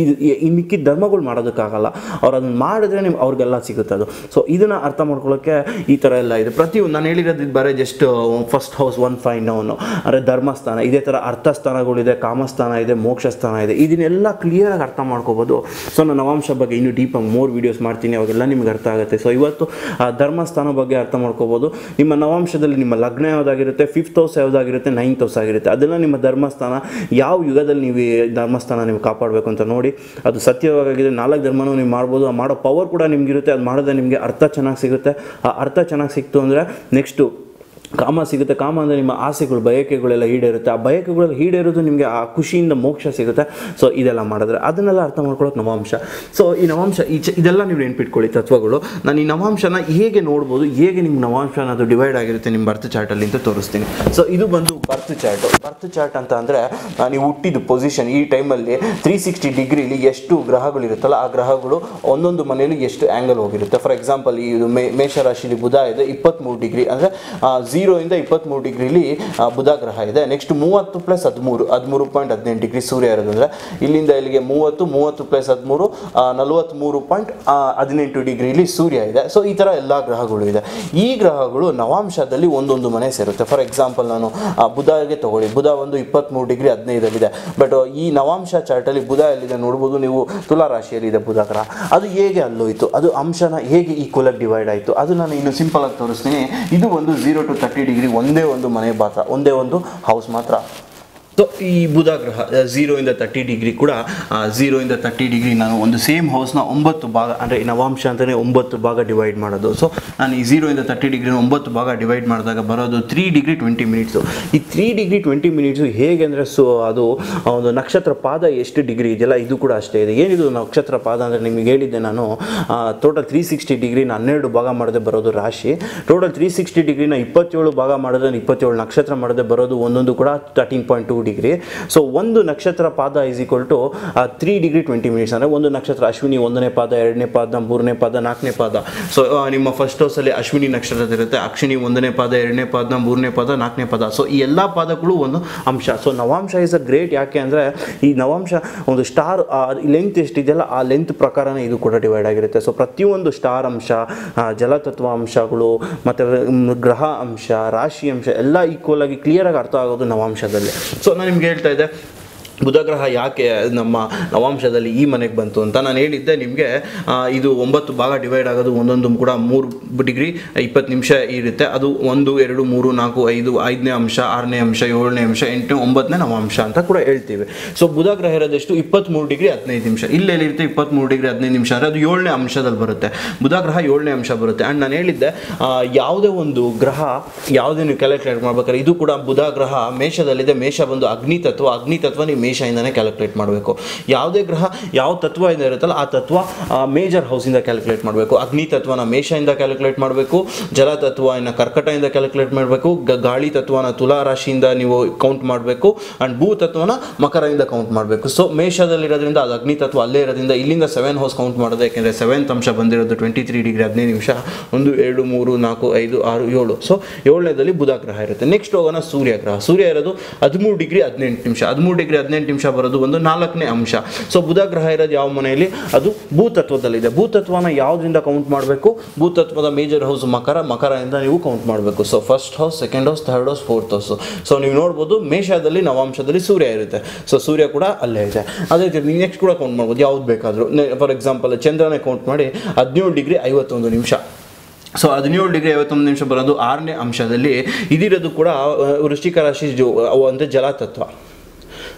ಈ ಮಿಕ್ಕಿದ ಧರ್ಮಗಳು ಮಾಡೋದಕ್ಕಾಗಲ್ಲ ಅವ್ರು ಅದನ್ನ ಮಾಡಿದ್ರೆ ನಿಮ್ಗೆ ಅವ್ರಿಗೆಲ್ಲ ಸಿಗುತ್ತೆ ಅದು ಸೊ ಇದನ್ನ ಅರ್ಥ ಮಾಡ್ಕೊಳ್ಳೋಕ್ಕೆ ಈ ಥರ ಎಲ್ಲ ಇದೆ ಪ್ರತಿಯೊಂದು ನಾನು ಹೇಳಿರೋದು ಇದು ಬರೀ just first house one five down ಅಂದರೆ ಧರ್ಮಸ್ಥಾನ ಇದೇ ಥರ ಅರ್ಥಸ್ಥಾನಗಳಿದೆ ಕಾಮಸ್ಥಾನ ಇದೆ ಮೋಕ್ಷ ಸ್ಥಾನ ಇದೆ ಇದನ್ನೆಲ್ಲ ಕ್ಲಿಯರಾಗಿ ಅರ್ಥ ಮಾಡ್ಕೋಬೋದು ಸೊ ನಾನು ನವಾಂಶ ಬಗ್ಗೆ ಇನ್ನೂ ಡೀಪಾಗಿ ಮೋರ್ ವೀಡಿಯೋಸ್ ಮಾಡ್ತೀನಿ ಅವಾಗೆಲ್ಲ ನಿಮ್ಗೆ ಅರ್ಥ ಆಗುತ್ತೆ ಸೊ ಇವತ್ತು ಆ ಧರ್ಮಸ್ಥಾನ ಬಗ್ಗೆ ಅರ್ಥ ಮಾಡ್ಕೋಬೋದು ನಿಮ್ಮ ನವಾಂಶದಲ್ಲಿ ನಿಮ್ಮ ಲಗ್ನ ಯಾವುದಾಗಿರುತ್ತೆ ಫಿಫ್ತ್ ಹೌಸ್ ಯಾವುದಾಗಿರುತ್ತೆ ನೈನ್ತ್ ಹೌಸ್ ಆಗಿರುತ್ತೆ ಅದೆಲ್ಲ ನಿಮ್ಮ ಧರ್ಮಸ್ಥಾನ ಯಾವ ಯುಗದಲ್ಲಿ ನೀವು ಈ ಧರ್ಮಸ್ಥಾನ ನೀವು ಕಾಪಾಡಬೇಕು ಅಂತ ನೋಡಿ ಅದು ಸತ್ಯವಾಗಿದೆ ನಾಲ್ಕು ಧರ್ಮನೂ ನೀವು ಮಾಡ್ಬೋದು ಆ ಮಾಡೋ ಪವರ್ ಕೂಡ ನಿಮಗಿರುತ್ತೆ ಅದು ಮಾಡಿದ್ರೆ ನಿಮಗೆ ಅರ್ಥ ಚೆನ್ನಾಗಿ ಸಿಗುತ್ತೆ ಆ ಅರ್ಥ ಚೆನ್ನಾಗಿ ಸಿಕ್ತು ಅಂದರೆ ನೆಕ್ಸ್ಟು ಕಾಮ ಸಿಗುತ್ತೆ ಕಾಮ ಅಂದರೆ ನಿಮ್ಮ ಆಸೆಗಳು ಬಯಕೆಗಳೆಲ್ಲ ಈಡೇರುತ್ತೆ ಆ ಬಯಕೆಗಳೆಲ್ಲ ಈಡೇರೋದು ನಿಮಗೆ ಆ ಖುಷಿಯಿಂದ ಮೋಕ್ಷ ಸಿಗುತ್ತೆ ಸೊ ಇದೆಲ್ಲ ಮಾಡಿದ್ರೆ ಅದನ್ನೆಲ್ಲ ಅರ್ಥ ಮಾಡ್ಕೊಳ್ಳೋಕೆ ನವಾಂಶ ಸೊ ಈ ನವಾಂಶ ಈ ಚ- ಇದೆಲ್ಲ ನೀವು ನೆನ್ಪಿಟ್ಕೊಳ್ಳಿ ತತ್ವಗಳು ನಾನು ಈ ನವಾಂಶನ ಹೇಗೆ ನೋಡ್ಬೋದು ಹೇಗೆ ನಿಮ್ಮ ನವಾಂಶ ಅನ್ನೋದು ಡಿವೈಡ್ ಆಗಿರುತ್ತೆ ನಿಮ್ಮ ಬರ್ತ್ ಚಾರ್ಟಲ್ಲಿ ಅಂತ ತೋರಿಸ್ತೀನಿ ಸೊ ಇದು ಬಂದು ಬರ್ತ್ ಚಾರ್ಟ್ ಬರ್ತ್ ಚಾರ್ಟ್ ಅಂತ ಅಂದರೆ ನೀವು ಹುಟ್ಟಿದ ಪೊಸಿಷನ್ ಈ ಟೈಮಲ್ಲಿ ತ್ರೀ ಸಿಕ್ಸ್ಟಿ ಡಿಗ್ರಿಲಿ ಎಷ್ಟು ಗ್ರಹಗಳಿರುತ್ತಲ್ಲ ಆ ಗ್ರಹಗಳು ಒಂದೊಂದು ಮನೆಯಲ್ಲಿ ಎಷ್ಟು ಆ್ಯಂಗಲ್ ಹೋಗಿರುತ್ತೆ ಫಾರ್ ಎಕ್ಸಾಂಪಲ್ ಈ ಇದು ಮೇ ಮೇಷರಾಶಿಲಿ ಬುಧ ಇದೆ ಇಪ್ಪತ್ತ್ಮೂರು ಡಿಗ್ರಿ ಅಂದರೆ ಝೀರೋಯಿಂದ ಇಪ್ಪತ್ತ್ಮೂರು ಡಿಗ್ರಿಲಿ ಆ, ಬುಧ ಗ್ರಹ ಇದೆ ನೆಕ್ಸ್ಟ್ ಮೂವತ್ತು ಪ್ಲಸ್ ಹದಿಮೂರು ಹದಿಮೂರು ಪಾಯಿಂಟ್ ಹದಿನೆಂಟು ಡಿಗ್ರಿ ಸೂರ್ಯ ಇರೋದಂದ್ರೆ ಇಲ್ಲಿಂದ ಇಲ್ಲಿಗೆ ಮೂವತ್ತು ಮೂವತ್ತು ಪ್ಲಸ್ ಹದಿಮೂರು ನಲವತ್ತ್ಮೂರು ಪಾಯಿಂಟ್ ಹದಿನೆಂಟು ಡಿಗ್ರಿಲಿ ಸೂರ್ಯ ಇದೆ ಸೊ ಈ ಥರ ಎಲ್ಲ ಗ್ರಹಗಳು ಇದೆ ಈ ಗ್ರಹಗಳು ನವಾಂಶದಲ್ಲಿ ಒಂದೊಂದು ಮನೆ ಸೇರುತ್ತೆ ಫಾರ್ ಎಕ್ಸಾಂಪಲ್ ನಾನು ಆ, ಬುಧಗೆ ತಗೊಳ್ಳಿ ಬುಧ ಒಂದು ಇಪ್ಪತ್ತ್ಮೂರು ಡಿಗ್ರಿ ಹದಿನೈದಲ್ಲಿದೆ ಬಟ್ ಈ ನವಾಂಶ ಚಾರ್ಟಲ್ಲಿ ಬುಧ ಎಲ್ಲಿದೆ ನೋಡ್ಬೋದು ನೀವು ತುಲಾ ರಾಶಿಯಲ್ಲಿದೆ ಬುಧ ಗ್ರಹ ಅದು ಹೇಗೆ ಅಲ್ಲೋಯ್ತು ಅದು ಅಂಶನ ಹೇಗೆ ಈಕ್ವಲಾಗಿ ಡಿವೈಡ್ ಆಯಿತು ಅದು ನಾನು ಇನ್ನು ಸಿಂಪಲ್ ಆಗಿ ತೋರಿಸ್ತೀನಿ ಇದು ಒಂದು ಝೀರೋ ಟು ತರ್ಟಿ ಡಿಗ್ರಿ ಒಂದೇ ಒಂದು ಮನೆ ಮಾತ್ರ ಒಂದೇ ಒಂದು ಹೌಸ್ ಮಾತ್ರ ಸೊ ಈ ಬುಧ ಗ್ರಹ ಝೀರೋ ಇಂದ ತರ್ಟಿ ಡಿಗ್ರಿ ಕೂಡ ಝೀರೋ ಇಂದ ತರ್ಟಿ ಡಿಗ್ರಿ ನಾನು ಒಂದು ಸೇಮ್ ಹೌಸ್ನ ಒಂಬತ್ತು ಭಾಗ ಅಂದರೆ ಈ ನವಾಂಶ ಅಂತಲೇ ಒಂಬತ್ತು ಭಾಗ ಡಿವೈಡ್ ಮಾಡೋದು ಸೊ ನಾನು ಈ ಝೀರೋ ಇಂದ ತರ್ಟಿ ಡಿಗ್ರಿನ ಒಂಬತ್ತು ಭಾಗ ಡಿವೈಡ್ ಮಾಡಿದಾಗ ಬರೋದು ತ್ರೀ ಡಿಗ್ರಿ ಟ್ವೆಂಟಿ ಮಿನಿಟ್ಸು ಈ ತ್ರೀ ಡಿಗ್ರಿ ಟ್ವೆಂಟಿ ಮಿನಿಟ್ಸು ಹೇಗೆ ಅಂದರೆ ಸೊ ಅದು ಆ ಒಂದು ನಕ್ಷತ್ರ ಪಾದ ಎಷ್ಟು ಡಿಗ್ರಿ ಇದೆಯಲ್ಲ ಇದು ಕೂಡ ಅಷ್ಟೇ ಇದೆ ಏನಿದು ನಕ್ಷತ್ರ ಪಾದ ಅಂದರೆ ನಿಮಗೆ ಹೇಳಿದ್ದೆ ನಾನು ಟೋಟಲ್ ತ್ರೀ ಸಿಕ್ಸ್ಟಿ ಡಿಗ್ರಿನ ಹನ್ನೆರಡು ಭಾಗ ಮಾಡದೆ ಬರೋದು ರಾಶಿ ಟೋಟಲ್ ತ್ರೀ ಸಿಕ್ಸ್ಟಿ ಡಿಗ್ರಿನ ಇಪ್ಪತ್ತೇಳು ಭಾಗ ಮಾಡಿದ್ರೆ ಇಪ್ಪತ್ತೇಳು ನಕ್ಷತ್ರ ಮಾಡದೆ ಬರೋದು ಒಂದೊಂದು ಕೂಡ thirteen point two degree so ಒಂದು ನಕ್ಷತ್ರ ಪಾದ is equal to three degree twenty minutes ಅಂದರೆ ಒಂದು ನಕ್ಷತ್ರ ಅಶ್ವಿನಿ ಒಂದನೇ ಪಾದ ಎರಡನೇ ಪಾದ ಮೂರನೇ ಪಾದ ನಾಲ್ಕನೇ ಪಾದ ಸೊ ನಿಮ್ಮ ಫಸ್ಟ್ ಹೌಸಲ್ಲಿ ಅಶ್ವಿನಿ ನಕ್ಷತ್ರ ಇರುತ್ತೆ ಅಕ್ಷಿಣಿ ಒಂದನೇ ಪಾದ ಎರಡನೇ ಪಾದ ಮೂರನೇ ಪಾದ ನಾಲ್ಕನೇ ಪಾದ ಸೊ ಈ ಎಲ್ಲ ಪಾದಗಳು ಒಂದು ಅಂಶ ಸೊ ನವಾಂಶ ಇಸ್ ಅ ಗ್ರೇಟ್ ಯಾಕೆ ಅಂದರೆ ಈ ನವಾಂಶ ಒಂದು ಸ್ಟಾರ್ ಲೆಂತ್ ಎಷ್ಟಿದೆಯಲ್ಲ ಆ ಲೆಂತ್ ಪ್ರಕಾರನೇ ಇದು ಕೂಡ ಡಿವೈಡ್ ಆಗಿರುತ್ತೆ ಸೊ ಪ್ರತಿಯೊಂದು ಸ್ಟಾರ್ ಅಂಶ ಆ, ಜಲತತ್ವ ಅಂಶಗಳು ಮತ್ತು ಗ್ರಹ ಅಂಶ ರಾಶಿ ಅಂಶ ಎಲ್ಲ ಈಕ್ವಲ್ ಆಗಿ ಕ್ಲಿಯರ್ ಆಗಿ ಅರ್ಥ ಆಗೋದು ನವಾಂಶದಲ್ಲಿ ಸೊ ನಾನು ನಿಮ್ಗೆ ಹೇಳ್ತಾ ಇದ್ದೆ ಬುಧ ಗ್ರಹ ಯಾಕೆ ನಮ್ಮ ನವಾಂಶದಲ್ಲಿ ಈ ಮನೆಗೆ ಬಂತು ಅಂತ ನಾನು ಹೇಳಿದ್ದೆ ನಿಮಗೆ ಇದು ಒಂಬತ್ತು ಭಾಗ ಡಿವೈಡ್ ಆಗೋದು ಒಂದೊಂದು ಕೂಡ ಮೂರು ಡಿಗ್ರಿ ಇಪ್ಪತ್ತು ನಿಮಿಷ ಇರುತ್ತೆ ಅದು ಒಂದು ಎರಡು ಮೂರು ನಾಲ್ಕು ಐದು ಐದನೇ ಅಂಶ ಆರನೇ ಅಂಶ ಏಳನೇ ಅಂಶ ಎಂಟನೇ ಒಂಬತ್ತನೇ ನವಾಂಶ ಅಂತ ಕೂಡ ಹೇಳ್ತೀವಿ ಸೊ ಬುಧ ಗ್ರಹ ಇರೋದೆಷ್ಟು ಇಪ್ಪತ್ತ್ಮೂರು ಡಿಗ್ರಿ ಹದಿನೈದು ನಿಮಿಷ ಇಲ್ಲೆಲ್ಲಿರುತ್ತೆ ಇಪ್ಪತ್ತ್ಮೂರು ಡಿಗ್ರಿ ಹದಿನೈದು ನಿಮಿಷ ಅಂದರೆ ಅದು ಏಳನೇ ಅಂಶದಲ್ಲಿ ಬರುತ್ತೆ ಬುಧ ಗ್ರಹ ಏಳನೇ ಅಂಶ ಬರುತ್ತೆ ಆ್ಯಂಡ್ ನಾನು ಹೇಳಿದ್ದೆ ಆ, ಯಾವುದೇ ಒಂದು ಗ್ರಹ ಯಾವುದೇ ನೀವು ಕ್ಯಾಲ್ಕುಲೇಟ್ ಮಾಡ್ಬೇಕಾದ್ರೆ ಇದು ಕೂಡ ಬುಧ ಗ್ರಹ ಮೇಷದಲ್ಲಿದೆ ಮೇಷ ಬಂದು ಅಗ್ನಿ ತತ್ವ ಅಗ್ನಿ ತತ್ವ ನೀವು ಮೇಷದಿಂದನೇ ಕ್ಯಾಲ್ಕುಲೇಟ್ ಮಾಡಬೇಕು ಯಾವುದೇ ಗ್ರಹ ಯಾವ ತತ್ವ ಇಂದ ಇರುತ್ತಲ್ಲ ಆ ತತ್ವ ಮೇಜರ್ ಹೌಸಿಂದ ಕ್ಯಾಲ್ಕುಲೇಟ್ ಮಾಡಬೇಕು ಅಗ್ನಿ ತತ್ವನ ಮೇಷದಿಂದ ಕ್ಯಾಲ್ಕುಲೇಟ್ ಮಾಡಬೇಕು ಜಲ ತತ್ವ ಇನ್ನು ಕರ್ಕಟದಿಂದ ಕ್ಯಾಲ್ಕುಲೇಟ್ ಮಾಡಬೇಕು ಗಾಳಿ ತತ್ವನ ತುಲಾ ರಾಶಿಯಿಂದ ನೀವು ಕೌಂಟ್ ಮಾಡಬೇಕು ಆ್ಯಂಡ್ ಭೂ ತತ್ವನ ಮಕರದಿಂದ ಕೌಂಟ್ ಮಾಡಬೇಕು ಸೊ ಮೇಷದಲ್ಲಿರೋದ್ರಿಂದ ಅದು ಅಗ್ನಿ ತತ್ವ ಅಲ್ಲೇ ಇರೋದ್ರಿಂದ ಇಲ್ಲಿಂದ ಸೆವೆನ್ ಹೌಸ್ ಕೌಂಟ್ ಮಾಡೋದು ಯಾಕೆಂದರೆ ಸೆವೆಂತ್ ಅಂಶ ಬಂದಿರೋದು ಟ್ವೆಂಟಿ ತ್ರೀ ಡಿಗ್ರಿ ಹದಿನೈದು ನಿಮಿಷ ಒಂದು ಎರಡು ಮೂರು ನಾಲ್ಕು ಐದು ಆರು ಏಳು ಸೊ ಏಳನೇದಲ್ಲಿ ಬುಧ ಗ್ರಹ ಇರುತ್ತೆ ನೆಕ್ಸ್ಟ್ ಹೋಗೋಣ ಸೂರ್ಯ ಗ್ರಹ ಸೂರ್ಯ ಇರೋದು ಹದಿಮೂರು ಡಿಗ್ರಿ ಹದಿನೆಂಟು ನಿಮಿಷ ಹದಿಮೂರು ಡಿಗ್ರಿ ಹದಿನೆಂಟು ನಿಮಿಷ ಬರೋದು ಒಂದು ನಾಲ್ಕನೇ ಅಂಶ ಸೊ ಬುಧ ಗ್ರಹ ಇರೋದು ಯಾವ ಮನೆಯಲ್ಲಿ ಅದು ಭೂತತ್ವದಲ್ಲಿದೆ ಭೂತತ್ವನ ಯಾವುದರಿಂದ ಕೌಂಟ್ ಮಾಡಬೇಕು ಭೂತತ್ವದ ಮೇಜರ್ ಹೌಸ್ ಮಕರ ಮಕರದಿಂದ ನೀವು ಕೌಂಟ್ ಮಾಡಬೇಕು so first house second house third house fourth house so ನೀವು ನೋಡ್ಬೋದು ಮೇಷದಲ್ಲಿ ನವಾಂಶದಲ್ಲಿ ಸೂರ್ಯ ಇರುತ್ತೆ ಸೊ ಸೂರ್ಯ ಕೂಡ ಅಲ್ಲೇ ಇದೆ ಅದೇ ರೀತಿ ನೀವು ನೆಕ್ಸ್ಟ್ ಕೂಡ ಕೌಂಟ್ ಮಾಡ್ಬೋದು ಯಾವ್ದು ಬೇಕಾದರೂ ಫಾರ್ ಎಕ್ಸಾಂಪಲ್ ಚಂದ್ರನೇ ಕೌಂಟ್ ಮಾಡಿ ಹದಿನೇಳು ಡಿಗ್ರಿ ಐವತ್ತೊಂದು ನಿಮಿಷ ಸೊ ಹದಿನೇಳು ಡಿಗ್ರಿ ಐವತ್ತೊಂದು ನಿಮಿಷ ಬರೋದು ಆರನೇ ಅಂಶದಲ್ಲಿ ಇದಿರೋದು ಕೂಡ ಆ, ವೃಶ್ಚಿಕ ರಾಶಿ ಜೋ ಅಂದರೆ ಜಲತತ್ವ